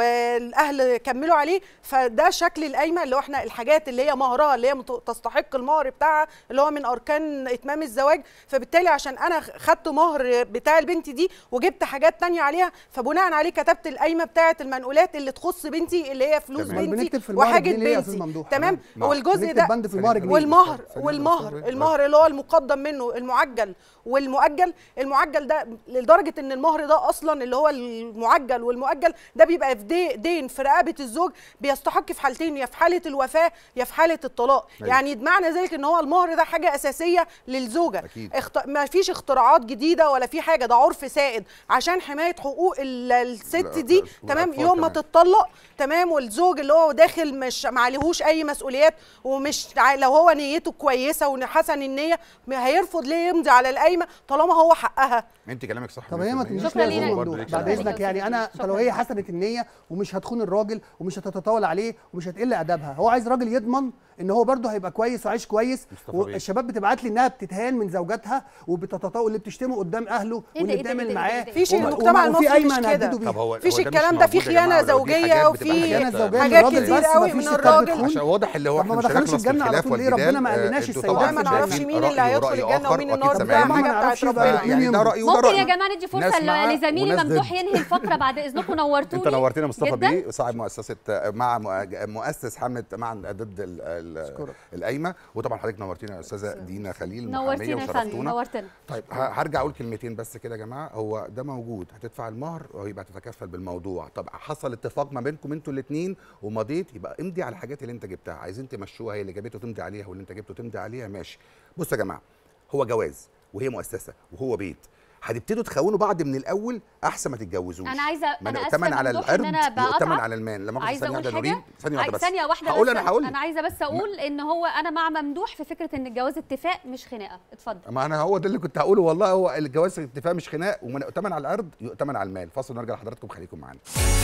والاهل كملوا عليه فده شكل القايمه اللي هو احنا الحاجات اللي هي مهرها اللي هي مت- تستحق المهر بتاعها اللي هو من اركان اتمام الزواج فبالتالي عشان انا خدت مهر بتاع البنت دي وجبت حاجات تانية عليها فبناء عليه كتبت القايمه بتاعه المنقولات اللي تخص بنتي اللي هي فلوس
تمام.
أمال
بنتي
بنكتب في المهر
وحاجه
جنيه ليه يا أستاذ
بنتي
ممدوح؟
تمام
ما-
والجزء
بنكتب
ده
بند في المهر جنيه
والمهر
ثانية
والمهر
بس.
المهر اللي هو المقدم منه المعجل والمؤجل المعجل ده لدرجه ان المهر ده اصلا اللي هو المعجل والمؤجل ده بيبقى في دي- دين في رقبه الزوج بيستحق في حالتين يا في حاله الوفاه يا في حاله الطلاق
أيوة.
يعني معنى ذلك ان هو المهر ده حاجه اساسيه للزوجه
أكيد.
اخت... ما فيش اختراعات جديده ولا في حاجه ده عرف سائد عشان حمايه حقوق ال- الست
لا،
دي
لا،
تمام
والأطفال
يوم ما
كمان.
تتطلق تمام والزوج اللي هو داخل مش ما عليهوش اي مسؤوليات ومش ع- لو هو نيته كويسه وحسن النيه ما هيرفض ليه يمضي على القايمه طالما هو حقها
انت كلامك صح
طب هي ما
100%.
تمشيش
شكرا
ليه يا
لينا.
أستاذ
برضه
ممدوح
ليك
بعد
كلام.
اذنك يعني انا
شكرا
لو هي
ليك.
حسنت النيه ومش هتخون الراجل ومش هتتطاول عليه ومش هتقل ادبها هو عايز راجل يضمن ان هو برضه هيبقى كويس وعايش كويس
مصطفى بيه.
والشباب بتبعت لي انها بتتهان من زوجاتها وبتتطاول اللي بتشتمه قدام اهله
إيه ده،
واللي
إيه ده، إيه
بتعمل
ده،
معاه
إيه ده؟
فيش
وما-
المجتمع
وما-
المصري
وفي قايمه
مش
هندده
كده.
بيها
طب هو
فيش
هو ده مش
الكلام ده، في
موجود يا جماعة،
خيانة
ولو دي
زوجية
حاجات
وفي
بتبقى
خيانه
حاجات-
زوجيه من
حاجات
الراجل
كتير
بس
قوي
ما
من
فيش
الراجل.
ستات
عشان واضح اللي هو
طب ما
احنا
ما
مش
دخلش
هنخلص في
الجنة على
الخلاف
طول ليه؟ ربنا
والجدال
ما
آه،
قالناش
انتوا
السيدات
طبعا
في
ما نعرفش
شايفين
مين اللي
رأي
هيدخل
ورأي
الجنة
آخر
ومين
وأكيد
النار
سامعين.
ده
ما
حاجه
نعرفش
بتاعت
بقى
ربنا
يعني ده رأي وده
ممكن
رأي
يا جماعه ندي فرصه
ناس
ل-
معاه
لزميلي
وناس
ممدوح
ضد.
ينهي الفقره بعد اذنكم نورتوني
انت نورتنا مصطفى
جداً.
بيه صاحب مؤسسه مع مؤ- مؤسس حمله مع ضد ال- ال-
أشكرك.
القايمه وطبعا حضرتك نورتينا يا استاذه دينا خليل محاميه
نورتينا يا فندم
وشرفتونا
نورتنا
طيب ه- هرجع اقول كلمتين بس كده يا جماعه هو ده موجود هتدفع المهر ويبقى تتكفل بالموضوع طب حصل اتفاق ما بينكم انتوا الاثنين ومضيت يبقى امضي على الحاجات اللي انت جبتها عايزين تمشوها هي اللي جابته تمضي عليها واللي انت جبته تمضي عليها ماشي بصوا يا جماعه هو جواز وهي مؤسسه وهو بيت هتبتدوا تخونوا بعض من الاول احسن ما تتجوزوش
انا عايزه
ما
انا
يؤتمن
اسفه
على
ممدوح
العرض
ان انا
يؤتمن
بقطع
على المال لما
عايزه
ثانيه
اقول
واحده
حاجه
نورين ثانيه واحده
عاي-
بس
ثانيه واحده
هقول
بس
انا هقول
انا عايزه بس اقول ان هو انا مع ممدوح في فكره ان الجواز اتفاق مش خناقه اتفضل
ما انا هو ده اللي كنت هقوله والله هو الجواز اتفاق مش خناق ومن يؤتمن على العرض يؤتمن على المال فاصل ونرجع لحضراتكم خليكم معانا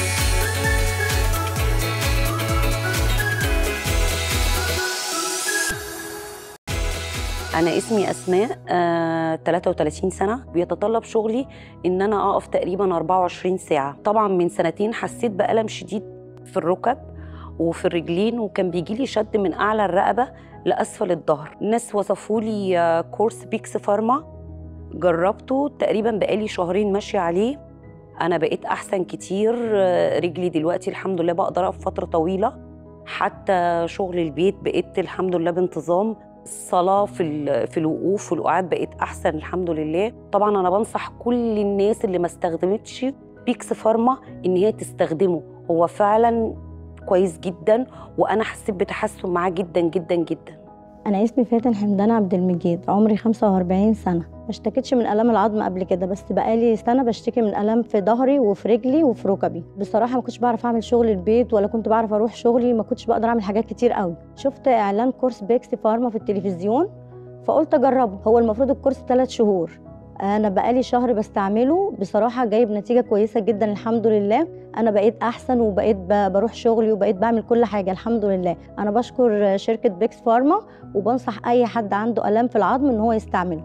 أنا اسمي أسماء آه، 33 سنة بيتطلب شغلي إن أنا أقف تقريبا 24 ساعة طبعا من سنتين حسيت بألم شديد في الركب وفي الرجلين وكان بيجي لي شد من أعلى الرقبة لأسفل الظهر الناس وصفوا لي آه، كورس بيكس فارما جربته تقريبا بقالي شهرين ماشية عليه أنا بقيت أحسن كتير آه، رجلي دلوقتي الحمد لله بقدر أقف فترة طويلة حتى شغل البيت بقيت الحمد لله بانتظام الصلاة في ال- في الوقوف والقعاد بقيت أحسن الحمد لله طبعا أنا بنصح كل الناس اللي ما استخدمتش بيكس فارما إن هي تستخدمه هو فعلا كويس جدا وأنا حسيت بتحسن معاه جدا جدا جدا
أنا اسمي فاتن حمدان عبد المجيد عمري 45 سنة ما اشتكيتش من ألم العظم قبل كده بس بقالي سنة بشتكي من ألم في ظهري وفي رجلي وفي ركبي بصراحة ما كنتش بعرف أعمل شغل البيت ولا كنت بعرف أروح شغلي ما كنتش بقدر أعمل حاجات كتير قوي شفت إعلان كورس بيكس فارما في التلفزيون فقلت أجربه هو المفروض الكورس ثلاث شهور أنا بقالي شهر بستعمله بصراحة جايب نتيجة كويسة جدا الحمد لله أنا بقيت أحسن وبقيت ب- بروح شغلي وبقيت بعمل كل حاجة الحمد لله أنا بشكر شركة بيكس فارما وبنصح اي حد عنده الام في العظم ان هو يستعمله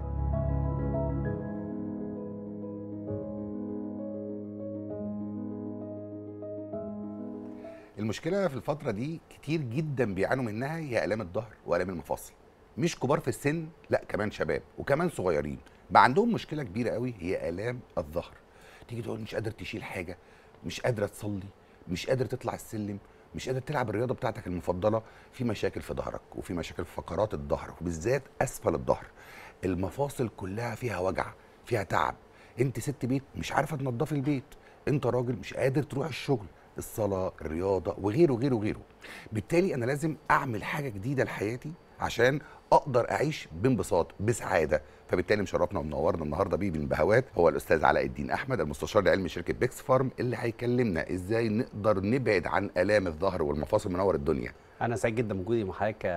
المشكله في الفتره دي كتير جدا بيعانوا منها هي الام الظهر والام المفاصل مش كبار في السن لا كمان شباب وكمان صغيرين بقى عندهم مشكله كبيره قوي هي الام الظهر تيجي تقول مش قادر تشيل حاجه مش قادره تصلي مش قادر تطلع السلم مش قادر تلعب الرياضه بتاعتك المفضله في مشاكل في ظهرك وفي مشاكل في فقرات الظهر وبالذات اسفل الظهر المفاصل كلها فيها وجع فيها تعب انت ست بيت مش عارفه تنضفي البيت انت راجل مش قادر تروح الشغل الصلاه الرياضه وغيره وغيره وغيره بالتالي انا لازم اعمل حاجه جديده لحياتي عشان اقدر اعيش بانبساط بسعاده فبالتالي مشرفنا ومنورنا النهارده بيه بالبهوات هو الاستاذ علاء الدين احمد المستشار العلمي شركه بيكس فارم اللي هيكلمنا ازاي نقدر نبعد عن الام الظهر والمفاصل منور الدنيا
انا سعيد جدا بوجودي مع حضرتك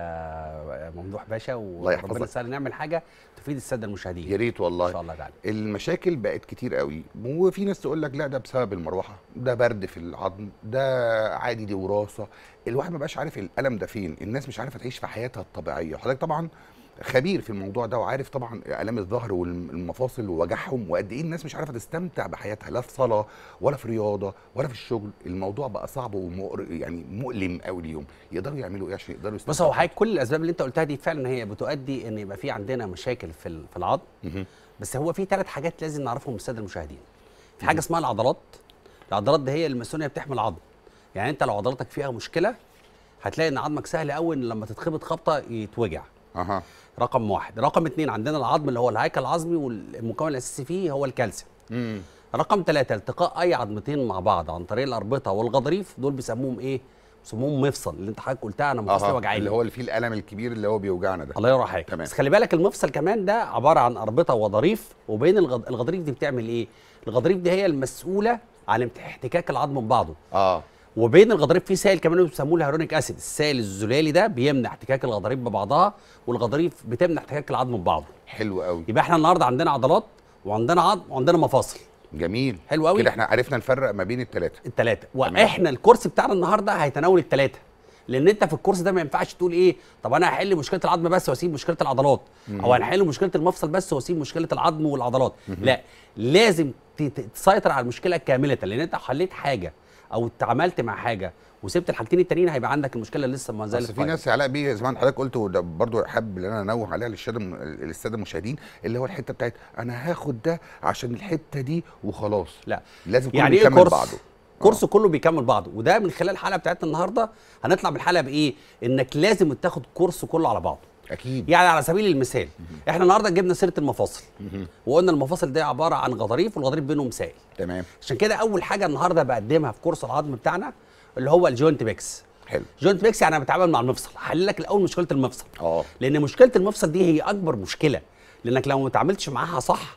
يا ممدوح باشا
الله يحفظك.
وربنا يسهل نعمل حاجه تفيد الساده المشاهدين
يا ريت والله
ان شاء الله تعالى
المشاكل بقت كتير قوي وفي ناس تقول لك لا ده بسبب المروحه ده برد في العظم ده عادي دي وراثه الواحد ما بقاش عارف الالم ده فين الناس مش عارفه تعيش في حياتها الطبيعيه حضرتك طبعا خبير في الموضوع ده وعارف طبعا الام الظهر والمفاصل ووجعهم وقد ايه الناس مش عارفه تستمتع بحياتها لا في صلاه ولا في رياضه ولا في الشغل الموضوع بقى صعب ومؤر يعني مؤلم قوي اليوم يقدروا يعملوا ايه عشان يقدروا
بص
يستمتعوا
هو حضرتك كل الاسباب اللي انت قلتها دي فعلا هي بتؤدي ان يبقى في عندنا مشاكل في ال- في العظم
مهم.
بس هو في ثلاث حاجات لازم نعرفهم للساده المشاهدين في حاجه اسمها العضلات العضلات دي هي المسؤوليه بتحمي العظم يعني انت لو عضلاتك فيها مشكله هتلاقي ان عظمك سهل قوي ان لما تتخبط خبطه يتوجع
اها
رقم واحد رقم اتنين عندنا العظم اللي هو الهيكل العظمي والمكون الاساسي فيه هو الكالسيوم
امم
رقم ثلاثة التقاء اي عظمتين مع بعض عن طريق الاربطه والغضاريف دول بيسموهم ايه بيسموهم مفصل اللي انت حضرتك قلتها انا مفصلي
أها.
وجعاني
اللي هو اللي فيه الالم الكبير اللي هو بيوجعنا ده
الله ينور عليك
تمام.
بس خلي بالك المفصل كمان ده عباره عن اربطه وظريف وبين الغض... الغضاريف دي بتعمل ايه الغضاريف دي هي المسؤوله عن احتكاك العظم ببعضه
اه
وبين الغضاريف في سائل كمان بيسموه الهيرونيك اسيد السائل الزلالي ده بيمنع احتكاك الغضاريف ببعضها والغضاريف بتمنع احتكاك العظم ببعضه
حلو قوي
يبقى احنا النهارده عندنا عضلات وعندنا عظم وعندنا مفاصل
جميل
حلو قوي.
كده احنا عرفنا نفرق ما بين الثلاثه
الثلاثه واحنا الكورس بتاعنا النهارده هيتناول الثلاثه لان انت في الكورس ده ما ينفعش تقول ايه طب انا هحل مشكله العظم بس واسيب مشكله العضلات او هنحل مشكله المفصل بس واسيب مشكله العظم والعضلات لا لازم ت- ت- تسيطر على المشكله كامله لان انت حليت حاجه او اتعاملت مع حاجه وسبت الحاجتين التانيين هيبقى عندك المشكله لسه ما زالت
بس في
قائمة.
ناس علاء بيه زي ما حضرتك قلت وده برضه حابب ان انا انوه عليها للشاده للساده المشاهدين اللي هو الحته بتاعت انا هاخد ده عشان الحته دي وخلاص
لا
لازم كله
يعني ايه
يكمل
كورس
بعضه
كورس كله بيكمل بعضه وده من خلال الحلقه بتاعتنا النهارده هنطلع بالحلقه بايه انك لازم تاخد كورس كله على بعضه
اكيد
يعني على سبيل المثال احنا النهارده جبنا سيره المفاصل وقلنا المفاصل دي عباره عن غضاريف والغضاريف بينهم سائل
تمام
عشان كده اول حاجه النهارده بقدمها في كورس العظم بتاعنا اللي هو الجوينت بيكس
حلو
جوينت بيكس يعني انا بتعامل مع المفصل هحل لك الاول مشكله المفصل
اه
لان مشكله المفصل دي هي اكبر مشكله لانك لو ما تعاملتش معاها صح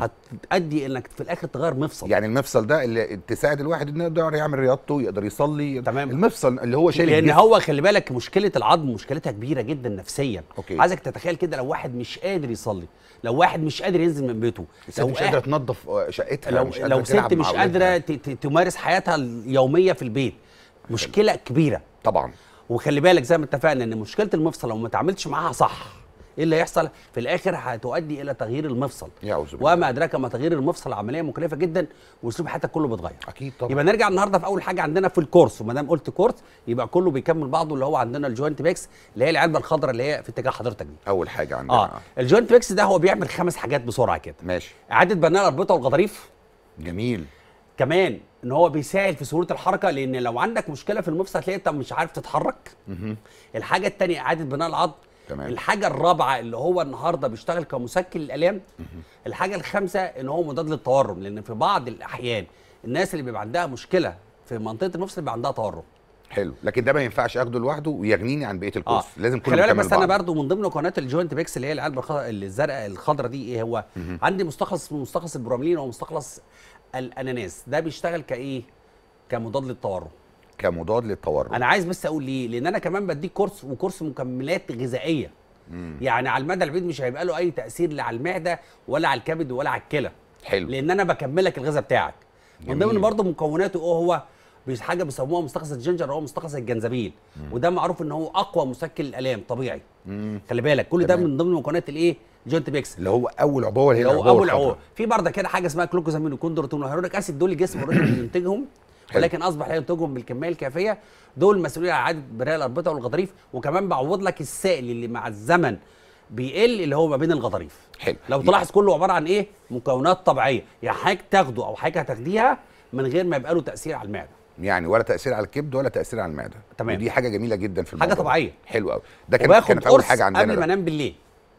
هتؤدي انك في الاخر تغير مفصل
يعني المفصل ده اللي تساعد الواحد انه يقدر يعمل رياضته يقدر يصلي
تمام.
المفصل اللي هو شايل
لان
الجسم.
هو خلي بالك مشكله العظم مشكلتها كبيره جدا نفسيا
أوكي.
عايزك تتخيل كده لو واحد مش قادر يصلي لو واحد مش قادر ينزل من بيته
الست
لو
مش
قاعد-
قادره تنظف آه، شقتها
لو
مش قادره
لو ست
تلعب
مش
مع
قادره
أولادها.
ت- ت- تمارس حياتها اليوميه في البيت مشكله كبيره
طبعا
وخلي بالك زي ما اتفقنا ان مشكله المفصل لو ما تعاملتش معاها صح ايه اللي هيحصل في الاخر هتؤدي الى تغيير المفصل
يعوذ بالله
وما ادراك ما تغيير المفصل عمليه مكلفه جدا واسلوب حياتك كله بيتغير
اكيد طبعا
يبقى نرجع النهارده في اول حاجه عندنا في الكورس وما دام قلت كورس يبقى كله بيكمل بعضه اللي هو عندنا الجوينت بيكس اللي هي العلبه الخضراء اللي هي في اتجاه حضرتك دي
اول حاجه عندنا
اه الجوينت بيكس ده هو بيعمل خمس حاجات بسرعه كده
ماشي
اعاده بناء الاربطه والغضاريف
جميل
كمان ان هو بيساعد في سهوله الحركه لان لو عندك مشكله في المفصل هتلاقي انت مش عارف تتحرك الحاجه الثانيه اعاده بناء العظم
تمام.
الحاجه الرابعه اللي هو النهارده بيشتغل كمسكن للالام الحاجه الخامسه ان هو مضاد للتورم لان في بعض الاحيان الناس اللي بيبقى عندها مشكله في منطقه المفصل بيبقى عندها تورم
حلو لكن ده ما ينفعش اخده لوحده ويغنيني عن بقيه الكورس
اه
لازم كله
خلي بالك
يكمل
بس انا
بعضه.
برضو من ضمن مكونات الجوينت بيكس اللي هي العلبه الخ- الزرقاء الخضراء دي ايه هو عندي مستخلص اسمه مستخلص البروميلين او مستخلص الاناناس ده بيشتغل كايه كمضاد للتورم
كمضاد للتورم
انا عايز بس اقول ليه لان انا كمان بديك كورس وكورس مكملات غذائيه يعني على المدى البعيد مش هيبقى له اي تاثير لا على المعده ولا على الكبد ولا على الكلى
حلو
لان انا بكملك الغذاء بتاعك من
جميل.
ضمن برضه مكوناته ايه هو بيس- حاجه بيسموها مستخلص الجنجر هو مستخلص الجنزبيل وده معروف ان هو اقوى مسكن للالام طبيعي
مم.
خلي بالك كل ده
تمام.
من ضمن مكونات الايه جوينت بيكس
اللي هو اول عبوه اللي هي
اللي هو
العبوة
اول
الخضراء.
عقوق في برضه كده حاجه اسمها كلوكوزامين وكوندروتون وهيرونيك اسيد دول الجسم اوريدي بينتجهم
حلو.
ولكن اصبح لا ينتجهم بالكميه الكافيه دول مسؤولين عن اعاده بناء الاربطه والغضاريف وكمان بعوض لك السائل اللي مع الزمن بيقل اللي هو ما بين الغضاريف
حلو
لو تلاحظ كله عباره عن ايه مكونات طبيعيه يعني حاجه تاخده او حاجه هتاخديها من غير ما يبقى له تاثير على المعده
يعني ولا تاثير على الكبد ولا تاثير على المعده
تمام.
ودي حاجه جميله جدا في
حاجة
الموضوع ده.
طبيعية.
حلو قوي ده كان
وباخد
كانت اول
قرص
حاجه عندنا
قبل ما
ده.
انام بالليل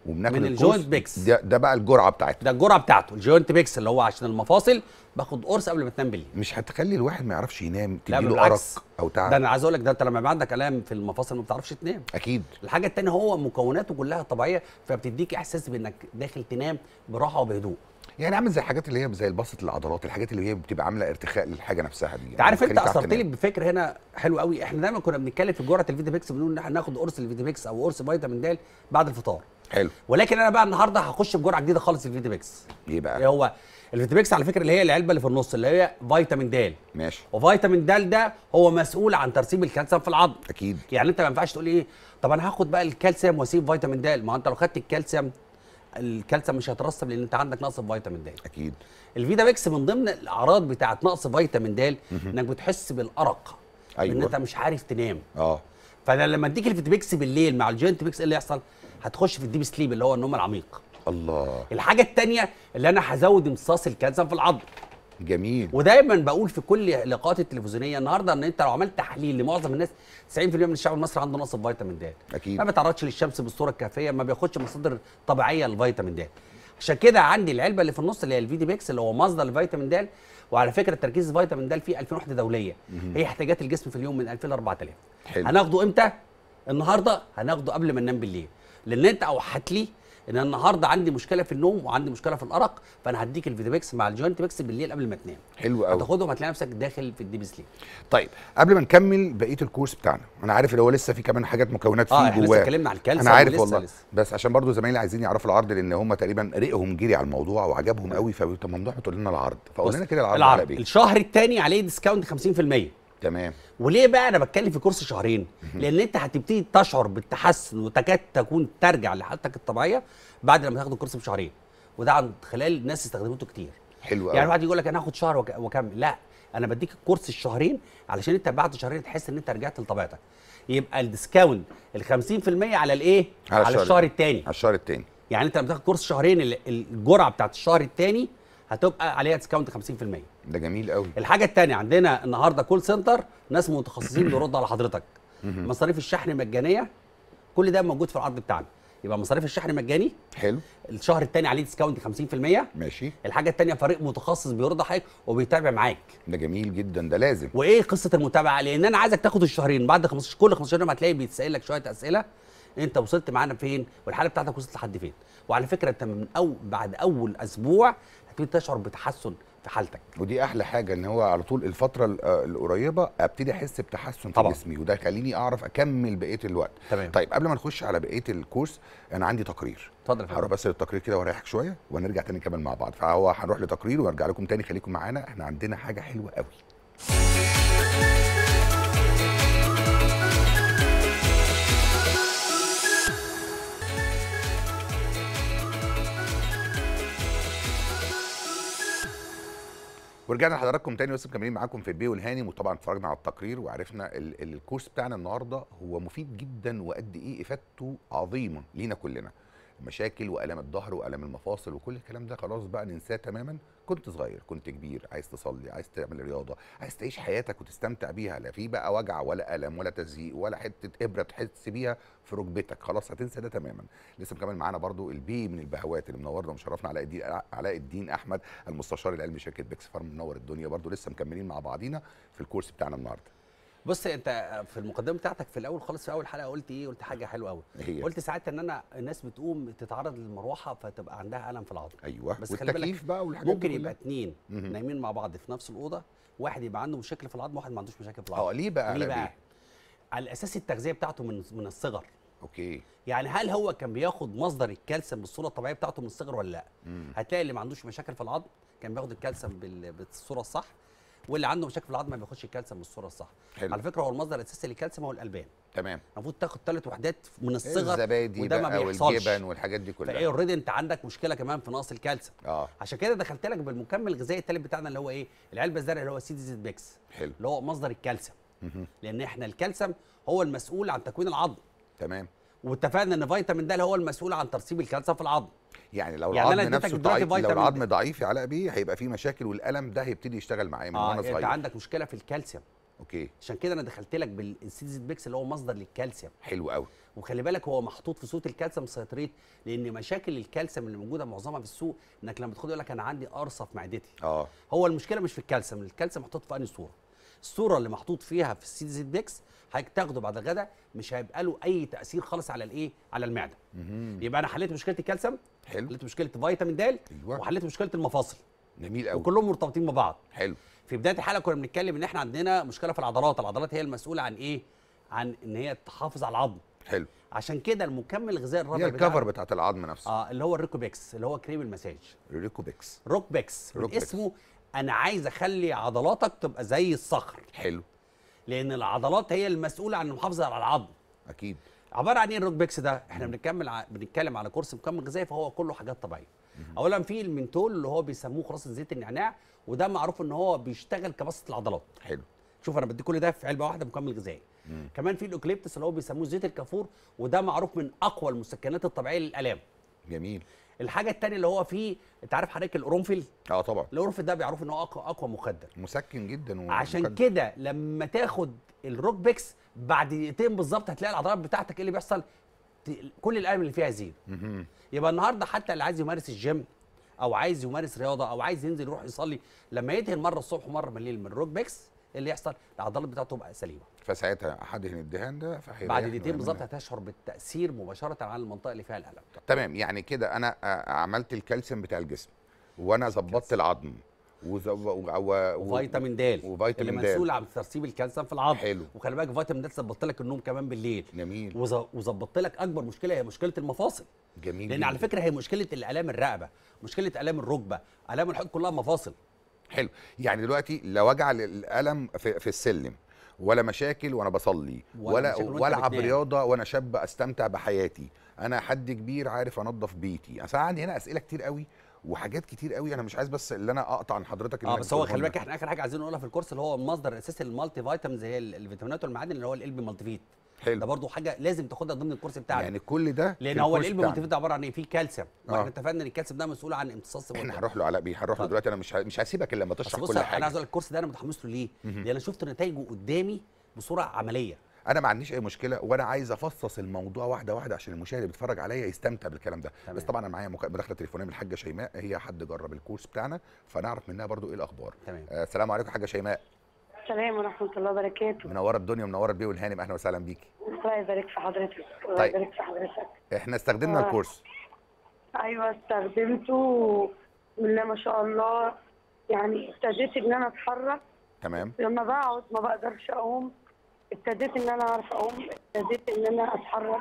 وبناخد
من
الكورس.
الجوينت بيكس.
ده, ده بقى الجرعه بتاعتها
ده الجرعه بتاعته الجوينت بيكس اللي هو عشان المفاصل باخد قرص قبل ما تنام بالليل
مش هتخلي الواحد ما يعرفش ينام
لا
تديله
بالعكس
ارق او تعب
ده انا عايز اقول لك ده انت لما يبقى عندك الام في المفاصل ما بتعرفش تنام
اكيد
الحاجه التانية هو مكوناته كلها طبيعيه فبتديك احساس بانك داخل تنام براحه وبهدوء
يعني عامل زي الحاجات اللي هي زي البسط العضلات الحاجات اللي هي بتبقى عامله ارتخاء للحاجه نفسها دي
انت عارف انت
بتخليك تعرف
اثرت لي
تنام.
بفكر هنا حلو قوي احنا دايما كنا بنتكلم في جرعه الفيتاميكس بنقول ان احنا ناخد قرص الفيتاميكس او قرص فيتامين د بعد الفطار
حلو
ولكن انا بقى النهارده هخش بجرعه جديده خالص الفيتاميكس
ايه
ايه
بقى
هو الفيتاميكس على فكره اللي هي العلبه اللي في النص اللي هي فيتامين د
ماشي
وفيتامين د ده هو مسؤول عن ترسيب الكالسيوم في العظم
اكيد
يعني انت ما ينفعش تقول ايه طب انا هاخد بقى الكالسيوم واسيب فيتامين د ما انت لو خدت الكالسيوم الكالسيوم مش هيترسب لان انت عندك نقص في فيتامين د
اكيد
الفيتاميكس من ضمن الاعراض بتاعت نقص فيتامين د انك بتحس بالارق
أيوة.
ان انت مش عارف تنام
اه
فانا لما اديك الفيتاميكس بالليل مع الجوينت بيكس ايه اللي يحصل هتخش في الديب سليب اللي هو النوم العميق
الله
الحاجه الثانيه اللي انا هزود امتصاص الكالسيوم في العظم
جميل
ودايما بقول في كل اللقاءات التلفزيونيه النهارده ان انت لو عملت تحليل لمعظم الناس 90% من الشعب المصري عنده نقص في فيتامين د
اكيد
ما بيتعرضش للشمس بالصوره الكافيه ما بياخدش مصادر طبيعيه للفيتامين د عشان كده عندي العلبه اللي في النص اللي هي الفيدي بيكس اللي هو مصدر الفيتامين د وعلى فكره تركيز الفيتامين د فيه 2000 وحده دوليه هي احتياجات الجسم في اليوم من 2000 ل 4000
حلو.
هناخده امتى النهارده هناخده قبل ما ننام بالليل لان انت اوحت لي ان أنا النهارده عندي مشكله في النوم وعندي مشكله في الارق فانا هديك الفيتاميكس مع الجوينت بيكس بالليل قبل ما تنام
حلو قوي
هتاخدهم هتلاقي نفسك داخل في الديب سليب
طيب قبل ما نكمل بقيه الكورس بتاعنا انا عارف اللي هو لسه في كمان حاجات مكونات فيه
اه احنا لسه
جواه
اتكلمنا عن الكالسيوم
انا عارف
ولسه-
والله
لسه.
بس عشان برضو زمايلي عايزين يعرفوا العرض لان هم تقريبا رقهم جري على الموضوع وعجبهم قوي فقلت طب ممدوح تقول لنا العرض فقول
بص،
لنا كده العرض على
العرض
ايه
الشهر الثاني عليه ديسكاونت 50%
تمام
وليه بقى انا بتكلم في كورس شهرين لان انت هتبتدي تشعر بالتحسن وتكاد تكون ترجع لحالتك الطبيعيه بعد لما تاخد الكورس بشهرين وده عن خلال الناس استخدمته كتير
حلو قوي
يعني واحد يقول لك انا هاخد شهر وك- واكمل لا انا بديك الكورس الشهرين علشان انت بعد شهرين تحس ان انت رجعت لطبيعتك يبقى الديسكاونت ال 50% على الايه
على
على
الشهر
الشهر الثاني
على الشهر التاني
يعني انت لما تاخد كورس شهرين ال- الجرعه بتاعت الشهر الثاني هتبقى عليها ديسكاونت 50%
ده جميل قوي
الحاجه الثانيه عندنا النهارده كول سنتر ناس متخصصين بيردوا على حضرتك مصاريف الشحن مجانيه كل ده موجود في العرض بتاعنا يبقى مصاريف الشحن مجاني
حلو
الشهر الثاني عليه ديسكاونت 50%
ماشي
الحاجه الثانيه فريق متخصص بيرد حضرتك وبيتابع معاك
ده جميل جدا ده لازم
وايه قصه المتابعه لان انا عايزك تاخد الشهرين بعد 15 كل 15 يوم هتلاقي بيتسال لك شويه اسئله انت وصلت معانا فين والحاله بتاعتك وصلت لحد فين وعلى فكره انت من أو بعد اول اسبوع هتبتدي تشعر بتحسن في حالتك
ودي احلى حاجه ان هو على طول الفتره ال- آه القريبه ابتدي احس بتحسن في
طبعا.
جسمي وده يخليني اعرف اكمل بقيه الوقت
تمام.
طيب قبل ما نخش على بقيه الكورس انا عندي تقرير
اتفضل يا فندم.
هروح بس للتقرير كده واريحك شويه ونرجع تاني نكمل مع بعض فهو هنروح لتقرير وارجع لكم تاني خليكم معانا احنا عندنا حاجه حلوه قوي ورجعنا لحضراتكم تاني لسه مكملين معاكم في البي والهاني وطبعا اتفرجنا على التقرير وعرفنا ال- ال- الكورس بتاعنا النهارده هو مفيد جدا وقد ايه افادته عظيمه لينا كلنا مشاكل والام الظهر والام المفاصل وكل الكلام ده خلاص بقى ننساه تماما كنت صغير كنت كبير عايز تصلي عايز تعمل رياضه عايز تعيش حياتك وتستمتع بيها لا في بقى وجع ولا الم ولا تزييق ولا حته ابره تحس بيها في ركبتك خلاص هتنسى ده تماما لسه مكمل معانا برضو البي من البهوات اللي منورنا ومشرفنا علاء الدين علاء الدين احمد المستشار العلمي شركه بيكس فارم منور الدنيا برضو لسه مكملين مع بعضينا في الكورس بتاعنا النهارده
بص انت في المقدمه بتاعتك في الاول خالص في اول حلقه قلت ايه قلت حاجه حلوه قوي
هي
قلت ساعات ان انا الناس بتقوم تتعرض للمروحه فتبقى عندها الم في العظم
ايوه
بس خلي بالك
والتكييف بقى والحاجات
ممكن
دي
يبقى
كلها.
اتنين
مهم.
نايمين مع بعض في نفس الاوضه واحد يبقى عنده مشاكل في العظم واحد ما عندوش مشاكل في العظم
اه ليه بقى
ليه
علاء
بقى
بيه؟
على اساس التغذيه بتاعته من من الصغر
اوكي
يعني هل هو كان بياخد مصدر الكالسيوم بالصوره الطبيعيه بتاعته من الصغر ولا لا
مم.
هتلاقي اللي ما عندوش مشاكل في العظم كان بياخد الكالسيوم بال- بالصوره الصح واللي عنده مشاكل في العظم ما بياخدش الكالسيوم بالصوره الصح
حلو.
على فكره هو المصدر الاساسي للكالسيوم هو الالبان
تمام
المفروض تاخد ثلاث وحدات من الصغر
الزبادي
وده ما
بقى
بيحصلش
والجبن والحاجات دي كلها
فايه اوريدي انت عندك مشكله كمان في نقص الكالسيوم
اه
عشان كده دخلت لك بالمكمل الغذائي الثالث بتاعنا اللي هو ايه العلبه الزرقاء اللي هو سيدي زيت بيكس
حلو
اللي هو مصدر الكالسيوم
مهم.
لان احنا الكالسيوم هو المسؤول عن تكوين العظم
تمام
واتفقنا ان فيتامين د هو المسؤول عن ترسيب الكالسيوم في العظم
يعني لو
يعني أنا
العظم
اديتك
نفسه
دلوقتي
ضعيف لو
فيتامين
العظم ضعيف يا علاء بيه هيبقى فيه مشاكل والالم ده هيبتدي يشتغل معايا من
اه
وانا
انت
صغير
عندك مشكله في الكالسيوم
اوكي
عشان كده انا دخلت لك بالسيزيد بيكس اللي هو مصدر للكالسيوم
حلو قوي
وخلي بالك هو محطوط في صوت الكالسيوم سيتريت لان مشاكل الكالسيوم اللي موجوده معظمها في السوق انك لما تاخد يقول لك انا عندي قرصه في معدتي
اه
هو المشكله مش في الكالسيوم الكالسيوم محطوط في انهي صوره الصوره اللي محطوط فيها في السيزيد بيكس حضرتك تاخده بعد الغداء مش هيبقى له اي تاثير خالص على الايه على المعده يبقى انا حليت مشكله الكالسيوم
حلو
حليت مشكله فيتامين د
أيوة.
وحليت مشكله المفاصل
جميل قوي
وكلهم مرتبطين ببعض
حلو
في بدايه الحلقه كنا بنتكلم ان احنا عندنا مشكله في العضلات العضلات هي المسؤوله عن ايه عن ان هي تحافظ على العظم
حلو
عشان كده المكمل الغذائي الرابع
هي الكفر
بتاعنا-
بتاعت العظم نفسه
اه اللي هو الريكوبيكس اللي هو كريم المساج
ريكوبكس
روك بيكس من
روك بيكس.
اسمه انا عايز اخلي عضلاتك تبقى زي الصخر
حلو
لان العضلات هي المسؤوله عن المحافظه على العظم
اكيد
عباره عن ايه الروك بيكس ده احنا بنكمل ع... بنتكلم على كورس مكمل غذائي فهو كله حاجات طبيعيه اولا في المنتول اللي هو بيسموه خلاصه زيت النعناع وده معروف ان هو بيشتغل كبسط العضلات
حلو
شوف انا بدي كل ده في علبه واحده مكمل غذائي كمان في الاوكليبتس اللي هو بيسموه زيت الكافور وده معروف من اقوى المسكنات الطبيعيه للالام
جميل
الحاجه الثانيه اللي هو فيه انت عارف حضرتك القرنفل
اه طبعا
القرنفل ده بيعرفوا ان هو اقوى اقوى مخدر
مسكن جدا
عشان
ومخدر.
كده لما تاخد الروك بيكس بعد دقيقتين بالظبط هتلاقي العضلات بتاعتك ايه اللي بيحصل ت- كل الالم اللي فيها يزيد
مهم.
يبقى النهارده حتى اللي عايز يمارس الجيم او عايز يمارس رياضه او عايز ينزل يروح يصلي لما يدهن مره الصبح ومره بالليل من الروك بيكس إيه اللي يحصل العضلات بتاعته تبقى سليمه
فساعتها حدهن الدهان ده فهيريح
بعد
له
دقيقتين
ويعمل
بالظبط
له.
هتشعر بالتاثير مباشره على المنطقه اللي فيها الالم
تمام يعني كده انا آه، عملت الكالسيوم بتاع الجسم وانا ظبطت العظم وز- و- و- و-
وفيتامين د
وفيتامين
اللي مسؤول
د
عن ترسيب الكالسيوم في العظم
حلو.
وخلي بالك فيتامين د ظبطت لك النوم كمان بالليل
جميل
وز- وظبطت لك اكبر مشكله هي مشكله المفاصل
جميل
لان
جداً.
على فكره هي مشكله الالام الرقبه مشكله الام الركبه الام الحوض كلها مفاصل
حلو يعني دلوقتي لا وجع الالم في, في السلم ولا مشاكل وانا بصلي
ولا
ولا
مشاكل وأنت
والعب
بتنام.
رياضه وانا شاب استمتع بحياتي انا حد كبير عارف انظف بيتي اصل أنا عندي هنا اسئله كتير قوي وحاجات كتير قوي انا مش عايز بس اللي انا اقطع عن حضرتك
اه
إنك
بس هو
تقولهم
خلي
لنا.
بالك احنا اخر حاجه عايزين نقولها في الكورس اللي هو المصدر الاساسي للمالتي فيتامينز هي ال- الفيتامينات والمعادن اللي هو القلب مالتي فيت ده
حلو
برضو حاجه لازم تاخدها ضمن الكورس بتاعنا
يعني كل ده
لان
في
هو
الكورس
القلب
بتاعنا.
مالتي فيت ده عباره عن ايه فيه كالسيوم
آه.
واحنا اتفقنا ان الكالسيوم ده مسؤول عن امتصاص
احنا
الدم.
هنروح له علاء بيه هنروح له
اتفضل.
دلوقتي انا مش ه- مش هسيبك الا لما
بس
تشرح
بص
كل
انا
حاجه
عايز اقول لك الكورس ده انا متحمس له ليه؟ لان انا شفت نتائجه قدامي بصوره عمليه
انا ما عنديش اي مشكله وانا عايز افصص الموضوع واحده واحده عشان المشاهد اللي بيتفرج عليا يستمتع بالكلام ده
تمام.
بس طبعا انا معايا مك- مداخله تليفونيه من الحاجه شيماء هي حد جرب الكورس بتاعنا فنعرف منها برضو ايه الاخبار
تمام.
آه السلام عليكم حاجه شيماء
السلام ورحمة الله وبركاته
منوره الدنيا ومنوره البيه والهانم اهلا وسهلا بيكي
الله يبارك في حضرتك الله
طيب.
يبارك في حضرتك
احنا استخدمنا
آه.
الكورس
أيوة استخدمته بسم الله ما شاء الله يعني ابتديت إن أنا أتحرك
تمام
لما بقعد ما بقدرش أقوم ابتديت إن أنا أعرف أقوم ابتديت إن أنا أتحرك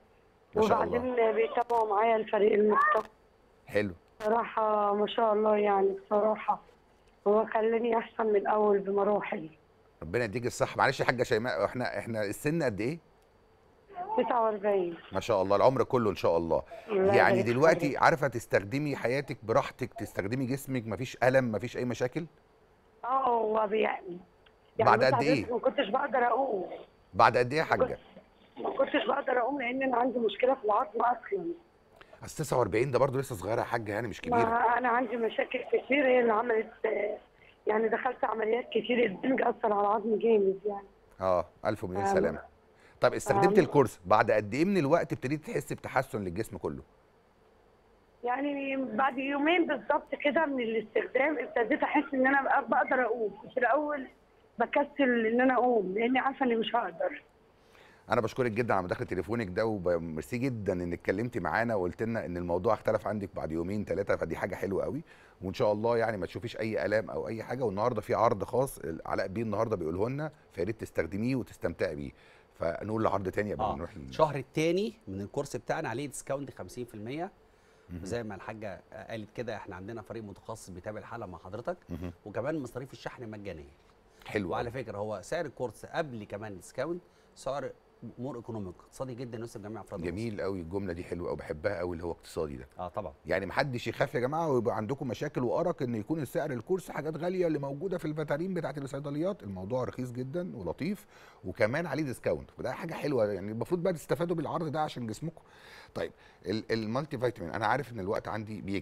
ما شاء
وبعدين بيتابعوا معايا الفريق المختص
حلو
بصراحة ما شاء الله يعني بصراحة هو خلاني أحسن من الأول بمراحل
ربنا يديك الصحه معلش يا حاجه شيماء احنا احنا السن قد ايه
49
ما شاء الله العمر كله ان شاء الله
الله
يعني
يبارك في
دلوقتي
حضرتك.
عارفه تستخدمي حياتك براحتك تستخدمي جسمك مفيش الم مفيش اي مشاكل
اه هو بي- يعني
بعد
بص
قد
حضرتك
إيه؟
ما كنتش بقدر اقوم
بعد قد ايه يا حاجه
ما كنتش بقدر اقوم لان انا عندي مشكله في العظم اصلا
اصل 49 ده برضه لسه صغيره يا حاجه يعني مش كبيره
ما انا عندي مشاكل كتير هي اللي عملت آه، يعني دخلت عمليات كتير الدنج اثر على العظم جامد يعني
اه الف مليون
آه.
سلامه طب استخدمت
آه.
الكورس بعد قد ايه من الوقت ابتديت تحس بتحسن للجسم كله
يعني بعد يومين بالظبط كده من الاستخدام ابتديت احس ان انا بقى بقدر اقوم في الاول بكسل ان انا اقوم لاني عارفه اني مش هقدر
انا بشكرك جدا على مداخله تليفونك ده وميرسي جدا انك اتكلمتي معانا وقلت لنا ان الموضوع اختلف عندك بعد يومين ثلاثه فدي حاجه حلوه قوي وان شاء الله يعني ما تشوفيش اي الام او اي حاجه والنهارده في عرض خاص علاء بيه النهارده بيقوله لنا فيا ريت تستخدميه وتستمتعي بيه فنقول له عرض تاني قبل ما
اه
نروح لل-
الشهر الثاني من الكورس بتاعنا عليه ديسكاونت 50% زي ما الحاجه قالت كده احنا عندنا فريق متخصص بيتابع الحلقه مع حضرتك
مهم.
وكمان مصاريف الشحن مجانيه
حلو
وعلى
قوي.
فكره هو سعر الكورس قبل كمان ديسكاونت سعر مور ايكونوميك اقتصادي جدا يناسب جميع افراد الأسرة.
جميل قوي الجمله دي حلوه قوي بحبها قوي اللي هو اقتصادي ده
اه طبعا
يعني محدش يخاف يا جماعه ويبقى عندكم مشاكل وارق ان يكون السعر الكورس حاجات غاليه اللي موجوده في الفاترين بتاعت الصيدليات الموضوع رخيص جدا ولطيف وكمان عليه ديسكاونت وده حاجه حلوه يعني المفروض بقى تستفادوا بالعرض ده عشان جسمكم طيب ال- المالتي فيتامين انا عارف ان الوقت عندي بيجري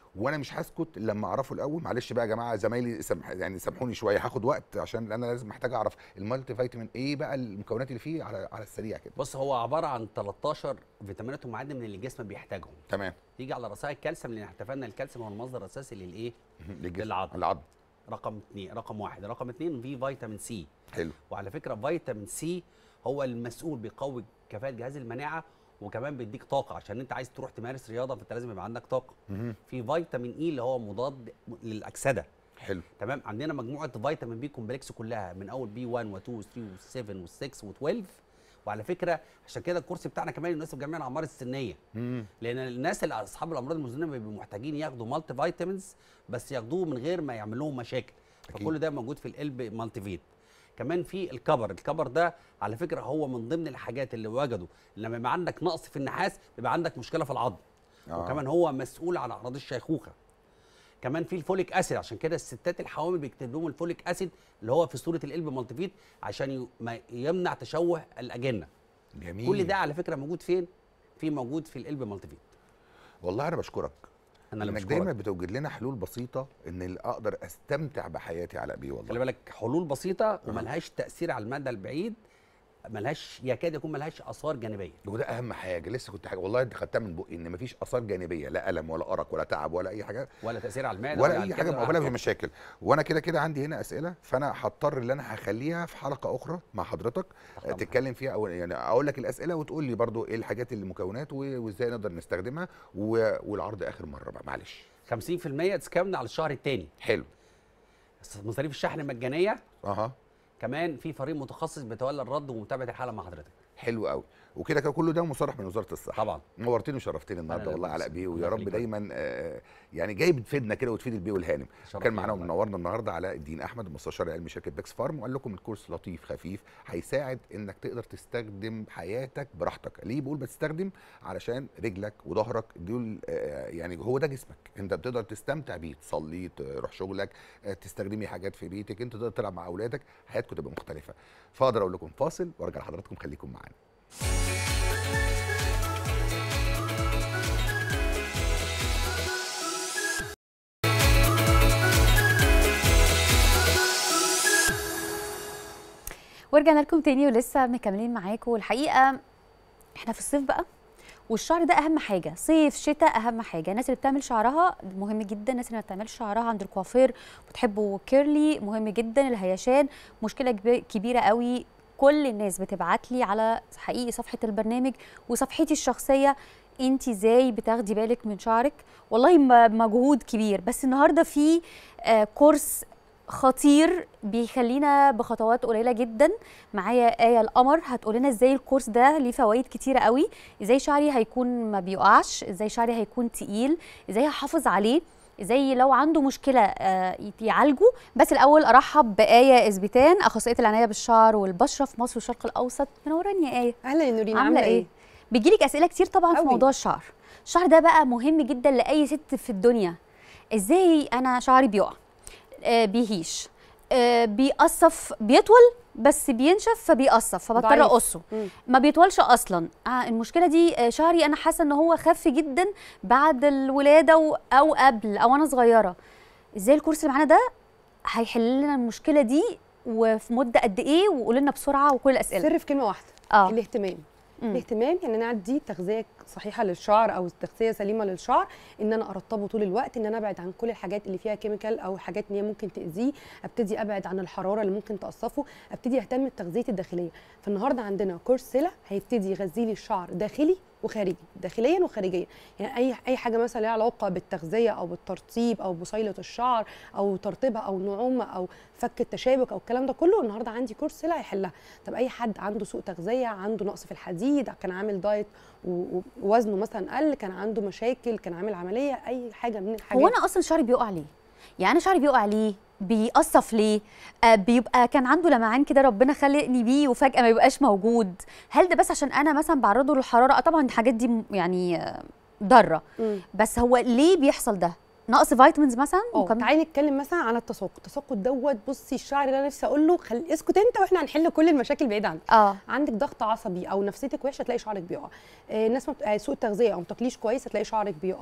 وانا مش هسكت إلا لما اعرفه الاول معلش بقى يا جماعه زمايلي سمح يعني سامحوني شويه هاخد وقت عشان انا لازم محتاج اعرف المالتي فيتامين ايه بقى المكونات اللي فيه على على السريع كده
بص هو عباره عن 13 فيتامينات ومعادن من اللي الجسم بيحتاجهم
تمام
يجي على رصاص الكالسيوم لان احتفلنا الكالسيوم هو المصدر الاساسي للايه
للجسم.
للعظم.
العظم
رقم اثنين رقم واحد رقم اثنين في فيتامين سي
حلو
وعلى فكره فيتامين سي هو المسؤول بيقوي كفاءه جهاز المناعه وكمان بيديك طاقه عشان انت عايز تروح تمارس رياضه فانت لازم يبقى عندك طاقه
مهم.
في فيتامين اي اللي هو مضاد للاكسده
حلو
تمام عندنا مجموعه فيتامين بي كومبلكس كلها من اول بي 1 و2 و3 و7 و6 و12 وعلى فكره عشان كده الكورس بتاعنا كمان يناسب جميع الاعمار السنيه
مم.
لان الناس اللي اصحاب الامراض المزمنه بيبقوا محتاجين ياخدوا مالتي فيتامينز بس ياخدوه من غير ما يعمل لهم مشاكل
أكيد.
فكل ده موجود في القلب مالتي فيت كمان في الكبر الكبر ده على فكره هو من ضمن الحاجات اللي وجدوا لما يبقى عندك نقص في النحاس بيبقى عندك مشكله في العظم
آه.
وكمان هو مسؤول عن اعراض الشيخوخه كمان في الفوليك اسيد عشان كده الستات الحوامل بيكتب لهم الفوليك اسيد اللي هو في صوره القلب مالتي فيت عشان ي- ما يمنع تشوه الاجنه
جميل
كل ده على فكره موجود فين في موجود في القلب مالتي فيت
والله انا بشكرك
انا اللي
انك
بشكرك.
دايما بتوجد لنا حلول بسيطه ان اللي اقدر استمتع بحياتي على بيه والله
خلي بالك حلول بسيطه وملهاش تاثير على المدى البعيد ملهاش يكاد يكون ملهاش اثار جانبيه
وده اهم حاجه لسه كنت حاجه والله انت خدتها من بقي ان مفيش اثار جانبيه لا الم ولا ارق ولا تعب ولا اي حاجه
ولا تاثير على المعده
ولا
على
اي
الكبد
حاجه
ولا
ولا
على
في مشاكل وانا كده كده عندي هنا اسئله فانا هضطر ان انا هخليها في حلقه اخرى مع حضرتك
تحت
آه،
أمرك.
تتكلم فيها او يعني اقول لك الاسئله وتقول لي برضو ايه الحاجات اللي المكونات و- وازاي نقدر نستخدمها و- والعرض اخر مره بقى معلش
50% ديسكاونت على الشهر الثاني
حلو
مصاريف الشحن مجانيه
اها
كمان في فريق متخصص بيتولى الرد ومتابعه الحاله مع حضرتك
حلو قوي وكده كده كله ده مصرح من وزاره الصحه
طبعا
نورتني وشرفتني النهارده
اللي
والله
مبسوط.
علاء بيه
الله
ويا رب
يخليك.
دايما آه، يعني جاي بتفيدنا كده وتفيد البيه والهانم
شرف
كان
ليا
معانا
والله.
ومنورنا النهارده علاء الدين احمد المستشار العلمي شركه باكس فارم وقال لكم الكورس لطيف خفيف هيساعد انك تقدر تستخدم حياتك براحتك ليه بقول بتستخدم علشان رجلك وظهرك دول آه، يعني هو ده جسمك انت بتقدر تستمتع بيه تصلي تروح شغلك آه، تستخدمي حاجات في بيتك انت تقدر تلعب مع اولادك حياتكم تبقى مختلفه فاقدر اقول لكم فاصل وارجع لحضراتكم خليكم معانا
ورجعنا لكم تاني ولسه مكملين معاكم والحقيقه احنا في الصيف بقى والشعر ده اهم حاجه صيف شتاء اهم حاجه الناس اللي بتعمل شعرها مهم جدا الناس اللي ما بتعملش شعرها عند الكوافير بتحبه كيرلي مهم جدا الهيشان مشكله كبي- كبيره قوي كل الناس بتبعت لي على حقيقي صفحه البرنامج وصفحتي الشخصيه انت ازاي بتاخدي بالك من شعرك والله م- مجهود كبير بس النهارده في آه، كورس خطير بيخلينا بخطوات قليله جدا معايا آية القمر هتقول لنا ازاي الكورس ده ليه فوائد كتيره قوي ازاي شعري هيكون ما بيقعش ازاي شعري هيكون تقيل ازاي هحافظ عليه ازاي لو عنده مشكله آه، يعالجه بس الاول ارحب بايه اثبتان اخصائيه العنايه بالشعر والبشره في مصر والشرق الاوسط منوراني يا ايه
اهلا يا نورين
عامله ايه بيجيلك اسئله كتير طبعا في
أوي.
موضوع الشعر الشعر ده بقى مهم جدا لاي ست في الدنيا ازاي انا شعري بيقع آه بيهيش آه بيقصف بيطول بس بينشف فبيقصف فبضطر
ضعيف.
اقصه
مم.
ما بيطولش اصلا آه المشكله دي آه شعري انا حاسه ان هو خف جدا بعد الولاده و- او قبل او انا صغيره ازاي الكورس اللي معانا ده هيحل لنا المشكله دي وفي مده قد ايه وقول لنا بسرعه وكل الاسئله
السر في كلمه واحده
اه
الاهتمام
مم.
الاهتمام ان انا ادي تغذيه صحيحه للشعر او تغذيه سليمه للشعر ان انا ارطبه طول الوقت ان انا ابعد عن كل الحاجات اللي فيها كيميكال او حاجات ان هي ممكن تاذيه ابتدي ابعد عن الحراره اللي ممكن تقصفه ابتدي اهتم بتغذيه الداخليه فالنهارده عندنا كورس سيلا هيبتدي يغذي لي الشعر داخلي وخارجي داخليا وخارجيا يعني اي اي حاجه مثلا ليها علاقه بالتغذيه او بالترطيب او بصيله الشعر او ترطيبها او نعومه او فك التشابك او الكلام ده كله النهارده عندي كورس سيلا هيحلها طب اي حد عنده سوء تغذيه عنده نقص في الحديد كان عامل دايت و- و- ووزنه مثلا قل كان عنده مشاكل كان عامل عمليه اي حاجه من الحاجات
هو انا اصلا شعري بيقع ليه يعني انا شعري بيقع ليه بيقصف ليه آه بيبقى كان عنده لمعان كده ربنا خلقني بيه وفجاه ما يبقاش موجود هل ده بس عشان انا مثلا بعرضه للحراره آه طبعا الحاجات دي م- يعني آه، ضاره
مم.
بس هو ليه بيحصل ده نقص فيتامينز مثلا
اه
مكمل-
تعالي نتكلم مثلا على التساقط التساقط دوت بصي الشعر اللي انا نفسي اقول له خل... اسكت انت واحنا هنحل كل المشاكل بعيد عنك
اه
عندك ضغط عصبي او نفسيتك وحشه تلاقي شعرك بيقع آه، الناس ما بت- آه، سوء التغذيه او ما بتاكليش كويس هتلاقي شعرك بيقع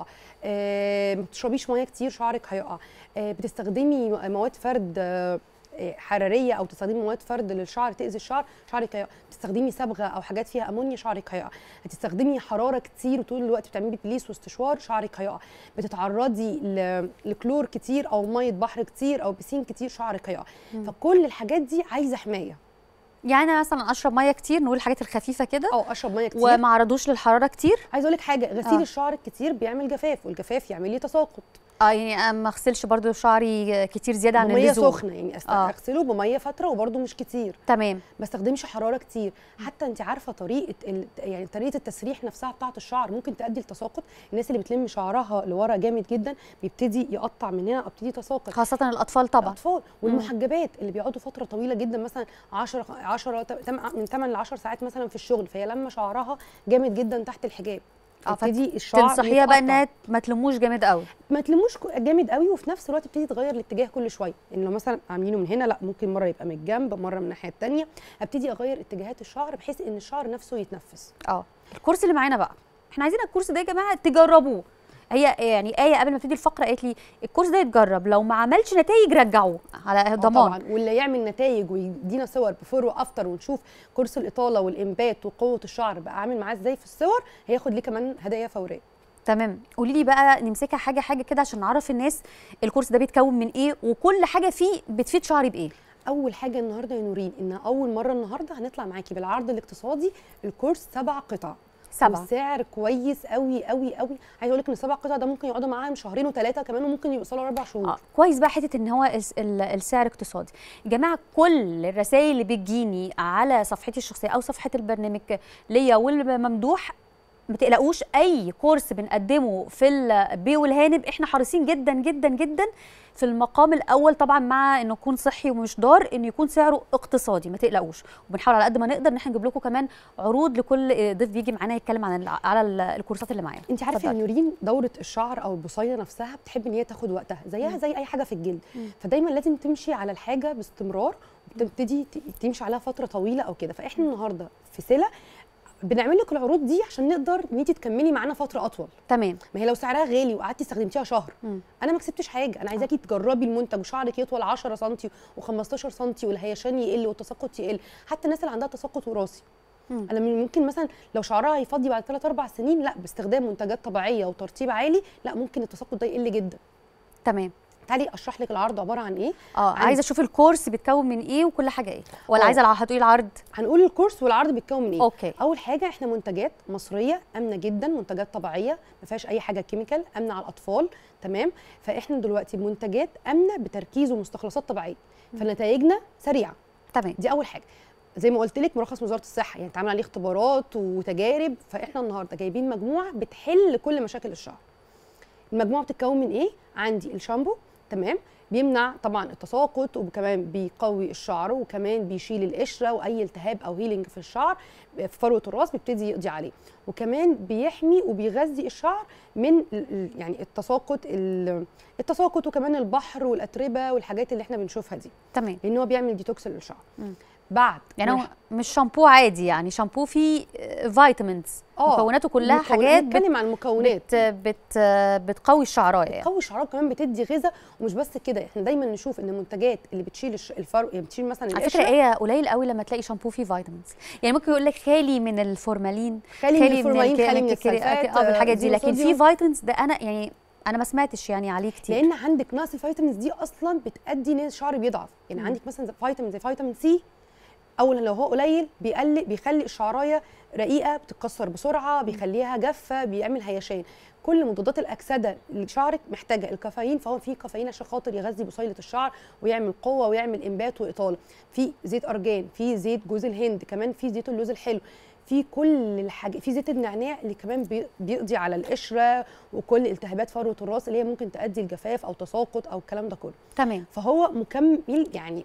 آه، ما بتشربيش ميه كتير شعرك هيقع آه، بتستخدمي م- مواد فرد آه، آه، حراريه او تستخدمي مواد فرد للشعر تاذي الشعر شعرك هيقع تستخدمي صبغه او حاجات فيها امونيا شعرك هيقع هتستخدمي حراره كتير وطول الوقت بتعملي بليس واستشوار شعرك هيقع بتتعرضي ل- لكلور كتير او ميه بحر كتير او بسين كتير شعرك هيقع فكل الحاجات دي عايزه حمايه
يعني أنا مثلا اشرب ميه كتير نقول الحاجات الخفيفه كده
او اشرب ميه كتير
وما عرضوش للحراره كتير
عايزه اقول لك حاجه غسيل
آه.
آه. الشعر الكتير بيعمل جفاف والجفاف يعمل لي تساقط
اه يعني أنا ما اغسلش برضو شعري كتير زياده عن
بميه
اللزوم
سخنه يعني أست...
آه.
آه. اغسله بميه فتره وبرده مش كتير
تمام
ما استخدمش حراره كتير حتى انت عارفه طريقه ال... يعني طريقه التسريح نفسها بتاعه الشعر ممكن تؤدي لتساقط الناس اللي بتلم شعرها لورا جامد جدا بيبتدي يقطع من هنا او بيبتدي تساقط
خاصه الاطفال طبعا
الاطفال والمحجبات اللي بيقعدوا فتره طويله جدا مثلا 10 10 من 8 ل 10 ساعات مثلا في الشغل فهي لما شعرها جامد جدا تحت الحجاب
اه
يبتدي الشعر
تنصحيها بقى
يتقطع.
انها ما تلموش جامد قوي
ما تلموش كو- جامد قوي وفي نفس الوقت تبتدي تغير الاتجاه كل شويه يعني لو مثلا عاملينه من هنا لا ممكن مره يبقى من الجنب مره من الناحيه الثانيه ابتدي اغير اتجاهات الشعر بحيث ان الشعر نفسه يتنفس
اه الكورس اللي معانا بقى احنا عايزين الكورس ده يا جماعه تجربوه هي يعني ايه قبل ما تبتدي الفقره قالت لي الكورس ده يتجرب لو ما عملش نتائج رجعوه على
آه
ضمان
طبعا واللي يعمل نتائج ويدينا صور بفور وافتر ونشوف كورس الاطاله والانبات وقوه الشعر بقى عامل معاه ازاي في الصور هياخد ليه كمان هدايا فوريه
تمام قولي لي بقى نمسكها حاجه حاجه كده عشان نعرف الناس الكورس ده بيتكون من ايه وكل حاجه فيه بتفيد شعري بايه
اول حاجه النهارده يا نورين ان اول مره النهارده هنطلع معاكي بالعرض الاقتصادي الكورس سبع قطع
سبعة.
سعر كويس قوي قوي قوي عايزه اقول لك ان السبع قطع ده ممكن يقعدوا معاهم شهرين وثلاثه كمان وممكن يوصلوا اربع شهور
آه. كويس بقى حته ان هو الس- ال- السعر اقتصادي يا جماعه كل الرسائل اللي بتجيني على صفحتي الشخصيه او صفحه البرنامج ليا والممدوح ما تقلقوش اي كورس بنقدمه في البي والهانب احنا حريصين جدا جدا جدا في المقام الاول طبعا مع انه يكون صحي ومش ضار انه يكون سعره اقتصادي ما تقلقوش وبنحاول على قد ما نقدر ان احنا نجيب لكم كمان عروض لكل ضيف بيجي معانا يتكلم عن ال- على ال- الكورسات اللي معانا
انت عارفه يا
اتفضلي.
نورين دوره الشعر او البصيله نفسها بتحب ان هي تاخد وقتها زيها زي اي حاجه في الجلد فدايما لازم تمشي على الحاجه باستمرار وتبتدي ت- تمشي عليها فتره طويله او كده فاحنا النهارده في سله بنعمل لك العروض دي عشان نقدر ان انت تكملي معانا فتره اطول
تمام
ما هي لو سعرها غالي وقعدتي استخدمتيها شهر
مم.
انا ما كسبتش حاجه انا عايزاكي تجربي المنتج وشعرك يطول 10 سم و15 سم والهيشان يقل والتساقط يقل حتى الناس اللي عندها تساقط وراثي
مم.
انا من- ممكن مثلا لو شعرها هيفضي بعد 3 4 سنين لا باستخدام منتجات طبيعيه وترطيب عالي لا ممكن التساقط ده يقل جدا
تمام
تعالي اشرح لك العرض عباره عن ايه
اه
عندي-
عايزه اشوف الكورس بيتكون من ايه وكل حاجه ايه ولا
آه.
عايزه الع- هتقولي العرض
هنقول الكورس والعرض بيتكون من ايه
اوكي
اول حاجه احنا منتجات مصريه امنه جدا منتجات طبيعيه ما فيهاش اي حاجه كيميكال امنه على الاطفال تمام فاحنا دلوقتي منتجات امنه بتركيز ومستخلصات طبيعيه فنتائجنا سريعه
تمام
دي اول حاجه زي ما قلت لك مرخص من وزاره الصحه يعني اتعمل عليه اختبارات وتجارب فاحنا النهارده جايبين مجموعه بتحل كل مشاكل الشعر المجموعه بتتكون من ايه عندي الشامبو تمام بيمنع طبعا التساقط وكمان بيقوي الشعر وكمان بيشيل القشره واي التهاب او هيلينج في الشعر في فروه الراس بيبتدي يقضي عليه وكمان بيحمي وبيغذي الشعر من ال- ال- يعني التساقط ال- التساقط وكمان البحر والاتربه والحاجات اللي احنا بنشوفها دي
تمام
لان هو بيعمل ديتوكس للشعر
مم.
بعد
يعني
ما
هو مش شامبو عادي يعني شامبو فيه فيتامينز
آه،
مكوناته كلها
مكون-
حاجات بت
بنتكلم عن المكونات
بت بت بتقوي الشعرايه يعني
بتقوي الشعرايه كمان بتدي غذاء ومش بس كده احنا دايما نشوف ان المنتجات اللي بتشيل الش- الفرو يعني بتشيل مثلا
على فكره
القشرة،
ايه قليل قوي لما تلاقي شامبو فيه فيتامينز يعني ممكن يقول لك خالي من الفورمالين
خالي من الفورمالين
الك-
خالي من
الكري-
السلفات
اه بالحاجات دي
زيرو
لكن في
صوديوم.
فيتامينز ده انا يعني انا ما سمعتش يعني عليه كتير
لان عندك نقص الفيتامينز دي اصلا بتادي ان الشعر بيضعف يعني
مم.
عندك مثلا زي فيتامين زي فيتامين سي اولا لو هو قليل بيقلل بيخلي الشعرايه رقيقه بتتكسر بسرعه بيخليها جافه بيعمل هيشان كل مضادات الاكسده اللي شعرك محتاجه الكافيين فهو في كافيين عشان خاطر يغذي بصيله الشعر ويعمل قوه ويعمل انبات واطاله في زيت ارجان في زيت جوز الهند كمان في زيت اللوز الحلو في كل الحاجات في زيت النعناع اللي كمان بي- بيقضي على القشره وكل التهابات فروه الراس اللي هي ممكن تؤدي لجفاف او تساقط او الكلام ده كله
تمام
فهو مكمل يعني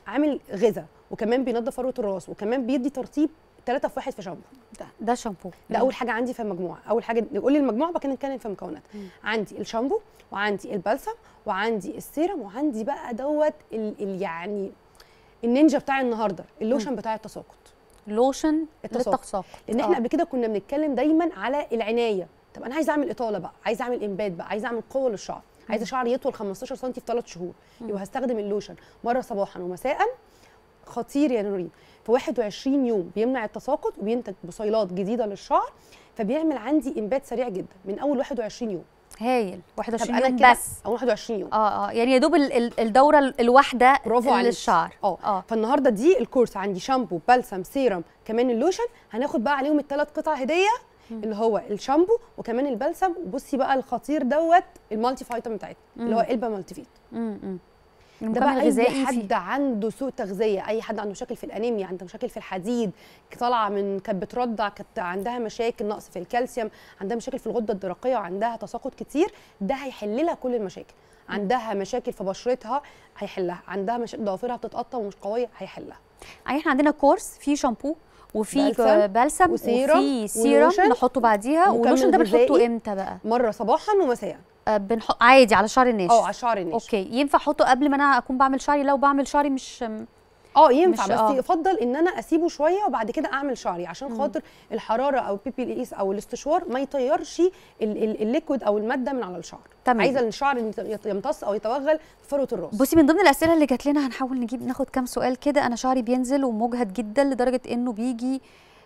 عامل غذاء وكمان بينظف فروه الراس وكمان بيدي ترطيب ثلاثة في واحد في شامبو
ده, ده شامبو
ده اول حاجه عندي في المجموعه اول حاجه نقول لي المجموعه بعد كده نتكلم في المكونات عندي الشامبو وعندي البلسم وعندي السيرم وعندي بقى دوت ال ال يعني النينجا بتاع النهارده اللوشن بتاع التساقط
لوشن
التساقط.
للتساقط
لان احنا
آه.
قبل كده كنا بنتكلم دايما على العنايه طب انا عايزه اعمل اطاله بقى عايزه اعمل انبات بقى عايزه اعمل قوه للشعر عايزه شعري يطول 15 سم في 3 شهور يبقى هستخدم اللوشن مره صباحا ومساء خطير يا نورين في 21 يوم بيمنع التساقط وبينتج بصيلات جديده للشعر فبيعمل عندي انبات سريع جدا من اول 21 يوم
هايل
طب
21
انا
يوم
كده
بس
او 21 يوم
اه اه يعني يا دوب ال- ال- الدوره ال- الواحده
برافو عليك
للشعر
اه
اه
فالنهارده دي الكورس عندي شامبو بلسم سيرم كمان اللوشن هناخد بقى عليهم الثلاث قطع هديه اللي هو الشامبو وكمان البلسم وبصي بقى الخطير دوت المالتي فيتامين بتاعتنا اللي هو علبه مالتي فيت
امم
ده
ده
بقى
بقى
اي
غذائي
حد
فيه.
عنده سوء تغذيه اي حد عنده مشاكل في الانيميا عنده مشاكل في الحديد طالعه من كانت بترضع كانت عندها مشاكل نقص في الكالسيوم عندها مشاكل في الغده الدرقيه وعندها تساقط كتير ده هيحل لها كل المشاكل عندها مشاكل في بشرتها هيحلها عندها مشاكل ضوافرها بتتقطع ومش قويه هيحلها
يعني احنا عندنا كورس فيه شامبو وفي
بلسم
بلسم
وسيرم
وفي سيرم
ولوشن
نحطه بعديها
ومكمل
واللوشن ده بنحطه
غذائي.
امتى بقى
مره صباحا ومساء
آه بنحط عادي على شعر الناشف
اه على الشعر الناشف
اوكي ينفع احطه قبل ما انا اكون بعمل شعري لو بعمل شعري مش
اه ينفع
مش-
بس
آه.
يفضل ان انا اسيبه شويه وبعد كده اعمل شعري عشان خاطر الحراره او بي بي الايس او الاستشوار ما يطيرش ال- ال- الليكويد او الماده من على الشعر
تمام.
عايزه الشعر يت- يت- يمتص او يتوغل في فروه الراس
بصي من ضمن الاسئله اللي جات لنا هنحاول نجيب ناخد كام سؤال كده انا شعري بينزل ومجهد جدا لدرجه انه بيجي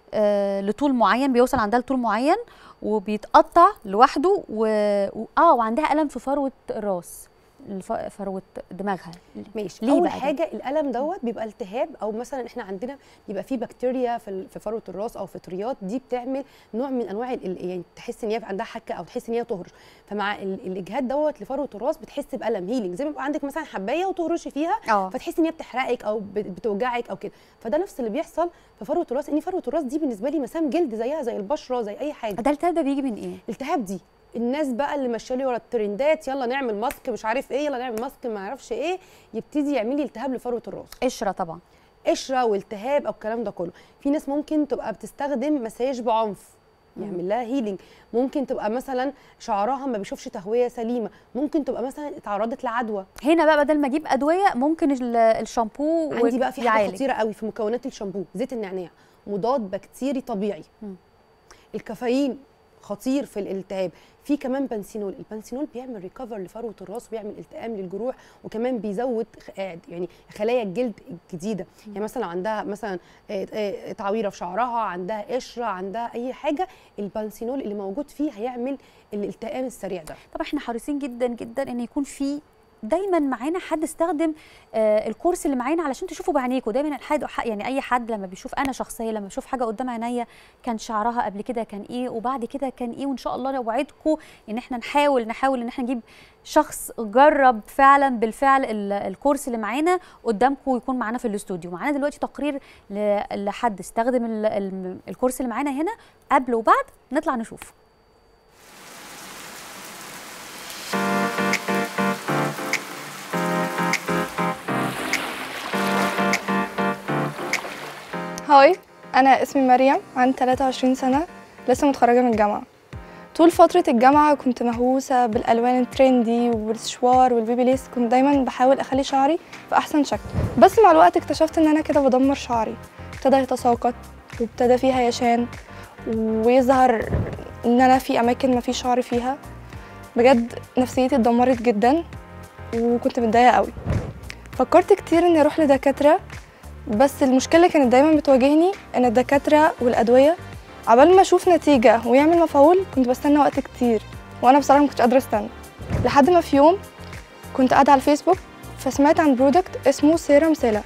آه لطول معين بيوصل عندها لطول معين وبيتقطع لوحده و... و... اه وعندها الم في فروه الراس الف... فروه دماغها
ماشي
ليه
اول
بقى ده؟
حاجه الالم دوت بيبقى التهاب او مثلا احنا عندنا بيبقى فيه بكتيريا في ال- في فروه الراس او فطريات دي بتعمل نوع من انواع ال- ال- يعني تحس ان هي عندها حكه او تحس ان هي تهرش فمع ال- الاجهاد دوت لفروه الراس بتحس بالم هيلينج زي ما يبقى عندك مثلا حبايه وتهرشي فيها
اه
فتحسي ان هي بتحرقك او بت- بتوجعك او كده فده نفس اللي بيحصل في فروه الراس ان فروه الراس دي بالنسبه لي مسام جلد زيها زي البشره زي اي حاجه
ده التهاب ده بيجي من ايه
التهاب دي الناس بقى اللي ماشيه لي ورا الترندات يلا نعمل ماسك مش عارف ايه يلا نعمل ماسك ما اعرفش ايه يبتدي يعمل لي التهاب لفروه الراس
قشره طبعا
قشره والتهاب او الكلام ده كله في ناس ممكن تبقى بتستخدم مساج بعنف يعمل لها هيلينج ممكن تبقى مثلا شعرها ما بيشوفش تهويه سليمه ممكن تبقى مثلا اتعرضت لعدوى
هنا بقى بدل ما اجيب ادويه ممكن ال- الشامبو
عندي بقى في حاجه
يعالج.
خطيره قوي في مكونات الشامبو زيت النعناع مضاد بكتيري طبيعي
مم.
الكافيين خطير في الالتهاب في كمان بنسينول البنسينول بيعمل ريكفر لفروه الراس وبيعمل التئام للجروح وكمان بيزود خ- آه يعني خلايا الجلد الجديده يعني مثلا لو عندها مثلا آه، آه، تعويره في شعرها عندها قشره عندها اي حاجه البنسينول اللي موجود فيه هيعمل الالتئام السريع ده
طبعا احنا حريصين جدا جدا ان يكون في دايما معانا حد استخدم آه الكورس اللي معانا علشان تشوفوا بعينيكم دايما الحد يعني اي حد لما بيشوف انا شخصيا لما بشوف حاجه قدام عينيا كان شعرها قبل كده كان ايه وبعد كده كان ايه وان شاء الله انا اوعدكم ان احنا نحاول نحاول ان احنا نجيب شخص جرب فعلا بالفعل ال- الكورس اللي معانا قدامكم ويكون معانا في الاستوديو معانا دلوقتي تقرير ل- لحد استخدم ال- ال- الكورس اللي معانا هنا قبل وبعد نطلع نشوف
هاي أنا اسمي مريم عندي 23 سنة لسه متخرجة من الجامعة طول فترة الجامعة كنت مهووسة بالألوان الترندي والشوار والبيبي ليس كنت دايما بحاول أخلي شعري في أحسن شكل بس مع الوقت اكتشفت إن أنا كده بدمر شعري ابتدى يتساقط وابتدى فيه هيشان ويظهر إن أنا في أماكن ما في شعر فيها بجد نفسيتي اتدمرت جدا وكنت متضايقة قوي فكرت كتير إني أروح لدكاترة بس المشكلة اللي كانت دايما بتواجهني ان الدكاترة والأدوية عبال ما اشوف نتيجة ويعمل مفعول كنت بستنى وقت كتير وانا بصراحة ما كنتش قادرة استنى لحد ما في يوم كنت قاعدة على الفيسبوك فسمعت عن برودكت اسمه سيرم سيلا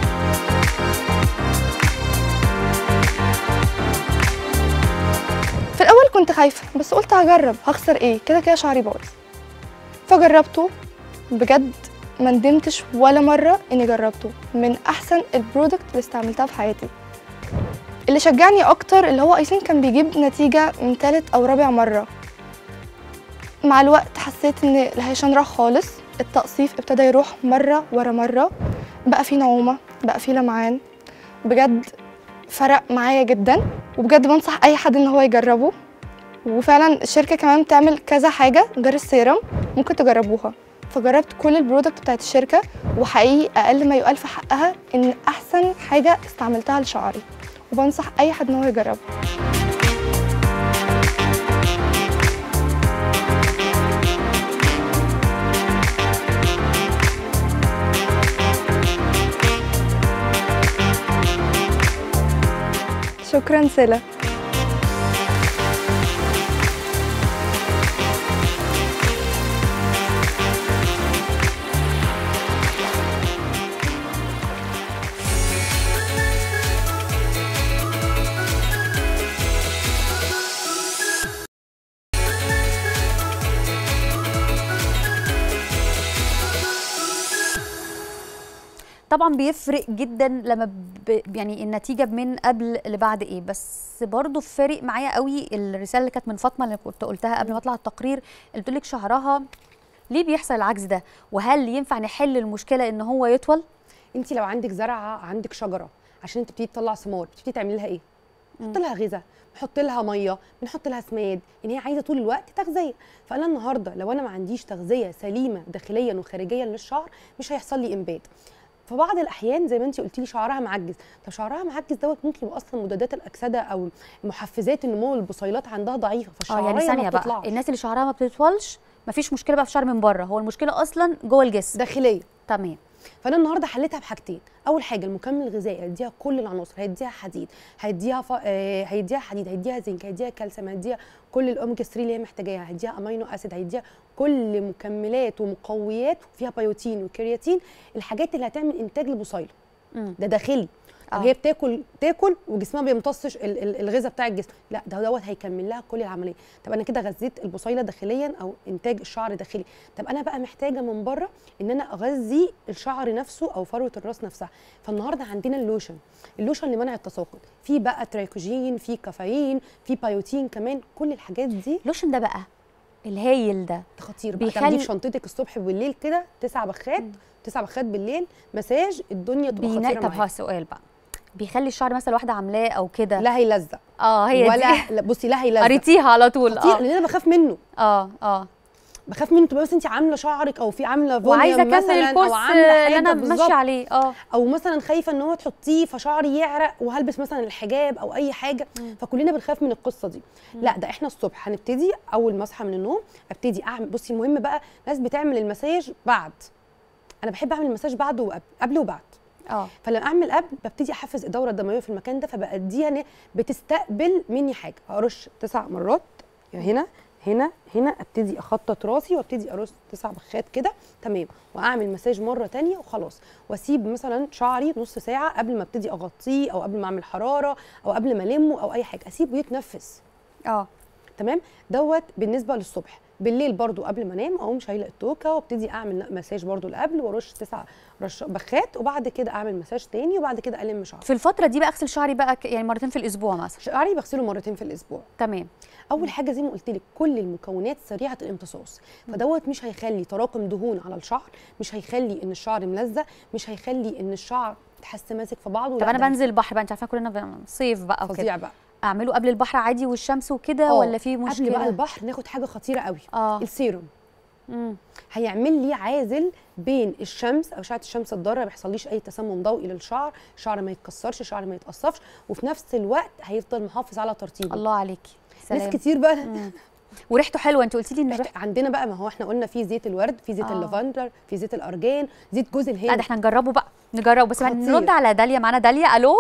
في الأول كنت خايفة بس قلت هجرب هخسر ايه كده كده شعري باظ فجربته بجد ما ندمتش ولا مرة إني جربته من أحسن البرودكت اللي استعملتها في حياتي اللي شجعني أكتر اللي هو أيسين كان بيجيب نتيجة من تالت أو رابع مرة مع الوقت حسيت إن الهيشان راح خالص التقصيف ابتدى يروح مرة ورا مرة بقى فيه نعومة بقى فيه لمعان بجد فرق معايا جدا وبجد بنصح اي حد ان هو يجربه وفعلا الشركة كمان بتعمل كذا حاجة غير السيرم ممكن تجربوها فجربت كل البرودكت بتاعت الشركة وحقيقي أقل ما يقال في حقها إن أحسن حاجة استعملتها لشعري وبنصح أي حد إن هو يجربها شكرا سلا
طبعا بيفرق جدا لما ب... يعني النتيجه من قبل لبعد ايه بس برضو فارق معايا قوي الرساله اللي كانت من فاطمه اللي كنت قلتها قبل ما اطلع التقرير اللي بتقول لك شعرها ليه بيحصل العجز ده وهل ينفع نحل المشكله ان هو يطول
انت لو عندك زرعه عندك شجره عشان انت بتبتدي تطلع ثمار بتبتدي تعملي لها ايه نحط لها غذاء نحط لها ميه بنحط لها سماد ان هي عايزه طول الوقت تغذيه فانا النهارده لو انا ما عنديش تغذيه سليمه داخليا وخارجيا للشعر مش هيحصل لي انبات في بعض الاحيان زي ما انت قلتي لي شعرها معجز طب شعرها معجز دوت ممكن يبقى اصلا مضادات الاكسده او محفزات النمو البصيلات عندها ضعيفه
اه
فالشعريه
يعني ثانيه
ما
بقى
بتطلعش
الناس اللي شعرها ما بتطولش مفيش مشكله بقى في شعر من بره هو المشكله اصلا جوه الجسم
داخليه
تمام
فانا النهارده حليتها بحاجتين اول حاجه المكمل الغذائي هيديها كل العناصر هيديها حديد هيديها ف... آه، هيديها حديد هيديها زنك هيديها كالسيوم هيديها كل الاوميجا 3 اللي هي محتاجاها هيديها امينو اسيد هيديها كل مكملات ومقويات فيها بايوتين وكرياتين الحاجات اللي هتعمل انتاج لبصيله
مم.
ده داخلي
آه.
آه. هي بتاكل تاكل وجسمها ما بيمتصش ال- ال- الغذاء بتاع الجسم لا ده دوت هيكمل لها كل العمليه طب انا كده غذيت البصيله داخليا او انتاج الشعر داخلي طب انا بقى محتاجه من بره ان انا اغذي الشعر نفسه او فروه الراس نفسها فالنهارده عندنا اللوشن اللوشن لمنع التساقط في بقى ترايكوجين في كافيين في بايوتين كمان كل الحاجات دي
اللوشن ده بقى الهايل ده
خطير بقى
بيخلي-
تاخديه في شنطتك الصبح بالليل كده تسع بخات تسع بخات بالليل مساج الدنيا تبقى
بينا...
خطيره
طب
معاك
هو سؤال بقى بيخلي الشعر مثلا واحده عاملاه او كده
لا هيلزق
اه هي
ولا
دي
لا بصي لا هيلزق
قريتيها على طول
خطير
اه
لان انا بخاف منه
اه اه
بخاف منه تبقى بس انت عامله شعرك او في عامله فوليوم
وعايزه اكمل
مثلا
الكورس
او عامله
اللي انا
حاجه بالظبط
ماشيه عليه اه
او مثلا خايفه ان هو تحطيه فشعري يعرق وهلبس مثلا الحجاب او اي حاجه فكلنا بنخاف من القصه دي لا ده احنا الصبح هنبتدي اول ما اصحى من النوم ابتدي اعمل بصي المهم بقى ناس بتعمل المساج بعد انا بحب اعمل المساج بعد وقبل قبل وبعد
اه
فلما اعمل قبل ببتدي احفز الدوره الدمويه في المكان ده فباديها ان هي بتستقبل مني حاجه ارش تسع مرات هنا هنا هنا ابتدي اخطط راسي وابتدي ارش تسع بخات كده تمام واعمل مساج مره تانية وخلاص واسيب مثلا شعري نص ساعه قبل ما ابتدي اغطيه او قبل ما اعمل حراره او قبل ما المه او اي حاجه اسيبه يتنفس
اه
تمام دوت بالنسبه للصبح بالليل برضو قبل ما انام اقوم شايله التوكه وابتدي اعمل مساج برضو اللي قبل وارش تسع رش بخات وبعد كده اعمل مساج تاني وبعد كده الم شعري
في الفتره دي بقى اغسل شعري بقى ك- يعني مرتين في الاسبوع مثلا
شعري بغسله مرتين في الاسبوع
تمام
اول حاجه زي ما قلت لك كل المكونات سريعه الامتصاص فدوت مش هيخلي تراكم دهون على الشعر مش هيخلي ان الشعر ملزق مش هيخلي ان الشعر تحس ماسك في بعضه
طب
لا،
انا
ده
بنزل البحر بقى انت عارفه كلنا بن- صيف بقى وكده
فظيع بقى
اعمله قبل البحر عادي والشمس وكده
آه،
ولا في مشكله
قبل بقى البحر ناخد حاجه خطيره قوي
اه
السيروم
مم.
هيعمل لي عازل بين الشمس او اشعه الشمس الضاره ما بيحصليش اي تسمم ضوئي للشعر الشعر ما يتكسرش الشعر ما يتقصفش وفي نفس الوقت هيفضل محافظ على ترطيبه
الله عليكي سلام
ناس كتير بقى
مم. وريحته حلوه انت قلتي لي ان
ريحة- عندنا بقى ما هو احنا قلنا في زيت الورد في زيت
آه.
اللافندر في زيت الارجان زيت جوز الهند
لا ده احنا نجربه بقى نجربه بس
خطير.
نرد على داليا معانا داليا الو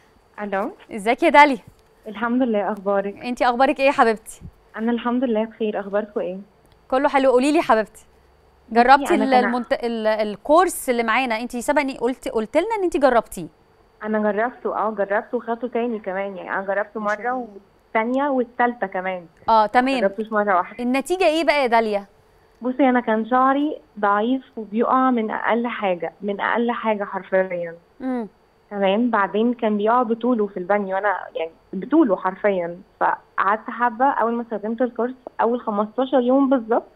الو
ازيك يا داليا
الحمد لله اخبارك
انت اخبارك ايه يا حبيبتي
انا الحمد لله بخير اخباركم ايه
كله حلو قولي لي يا حبيبتي جربتي
أنا
ال-
كان-
المنت... ال... الكورس اللي معانا انت سبقني قلت قلت لنا ان انت جربتيه
انا جربته اه جربته وخدته تاني كمان يعني انا جربته مره والثانيه والثالثه كمان
اه تمام
جربتوش مره واحده
النتيجه ايه بقى يا داليا
بصي انا كان شعري ضعيف وبيقع من اقل حاجه من اقل حاجه حرفيا
امم
تمام بعدين كان بيقع بطوله في البانيو انا يعني بطوله حرفيا فقعدت حبه اول ما استخدمت الكورس اول 15 يوم بالظبط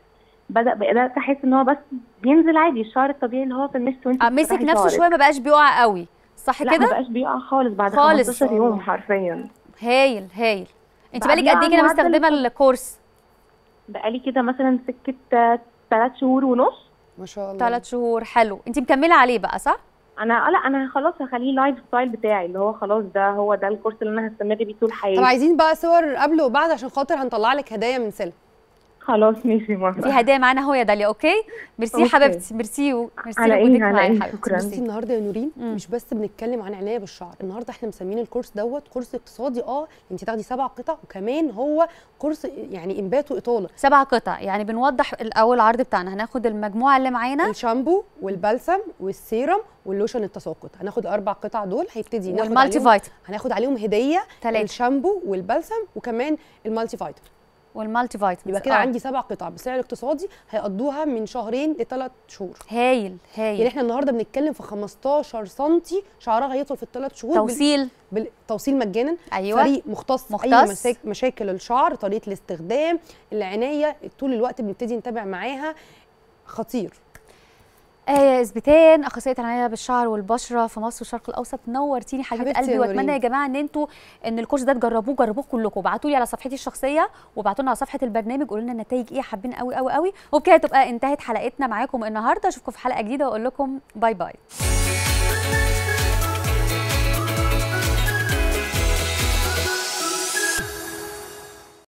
بدا بدات احس ان هو بس بينزل عادي الشعر الطبيعي اللي هو في النص وانت
آه، مسك
بتسرحي
نفسه
شعرك.
شويه ما بقاش بيقع قوي صح
لا ما
كده
بقاش بيقع خالص بعد
خالص.
15 يوم حرفيا
هايل هايل انت
بعديها
بالك قد ايه كده
معدل
مستخدمه الكورس
بقالي كده مثلا سكه ثلاث شهور ونص
ما شاء الله
ثلاث شهور حلو انت مكمله عليه بقى صح
انا آه لا انا خلاص هخليه لايف ستايل بتاعي اللي هو خلاص ده هو ده الكورس اللي انا هستمر بيه طول حياتي
طب عايزين بقى صور قبل وبعد عشان خاطر هنطلع لك هدايا من سلة
خلاص ماشي موافقه
في هدايا معانا اهو يا داليا اوكي ميرسي
أوكي.
حبيبتي ميرسي و- ميرسي
على إيه؟
لوجودك
على
معايا
إيه؟
حبيبتي
شكراً.
بصي النهارده يا نورين
مم.
مش بس بنتكلم عن عنايه بالشعر النهارده احنا مسمين الكورس دوت كورس اقتصادي اه انت تاخدي سبع قطع وكمان هو كورس يعني انبات واطاله
سبع قطع يعني بنوضح الاول العرض بتاعنا هناخد المجموعه اللي معانا
الشامبو والبلسم والسيرم واللوشن التساقط هناخد اربع قطع دول هيبتدي ناخد
والمالتي
عليهم
فيتامين
هناخد عليهم هديه
تلاتة.
الشامبو والبلسم وكمان المالتي فيتامين
والمالتي فيتامين
يبقى كده عندي سبع قطع بسعر اقتصادي هيقضوها من شهرين لثلاث شهور
هايل
يعني
هايل
احنا النهارده بنتكلم في 15 سم شعرها هيطول في الثلاث شهور بال-
توصيل
بالتوصيل مجانا
ايوه
فريق مختص,
مختص.
اي مساك مشاكل الشعر طريقه الاستخدام العنايه طول الوقت بنبتدي نتابع معاها خطير
آية إثباتان أخصائية العناية بالشعر والبشرة في مصر والشرق الأوسط نورتيني حبيبة
حبيبتي
قلبي
يا
وأتمنى
نورين.
يا جماعة إن أنتوا إن الكورس ده تجربوه جربوه كلكم ابعتوا لي على صفحتي الشخصية وابعتوا لنا على صفحة البرنامج قولوا لنا النتائج إيه حابين قوي قوي قوي وبكده تبقى انتهت حلقتنا معاكم النهاردة أشوفكم في حلقة جديدة وأقول لكم باي باي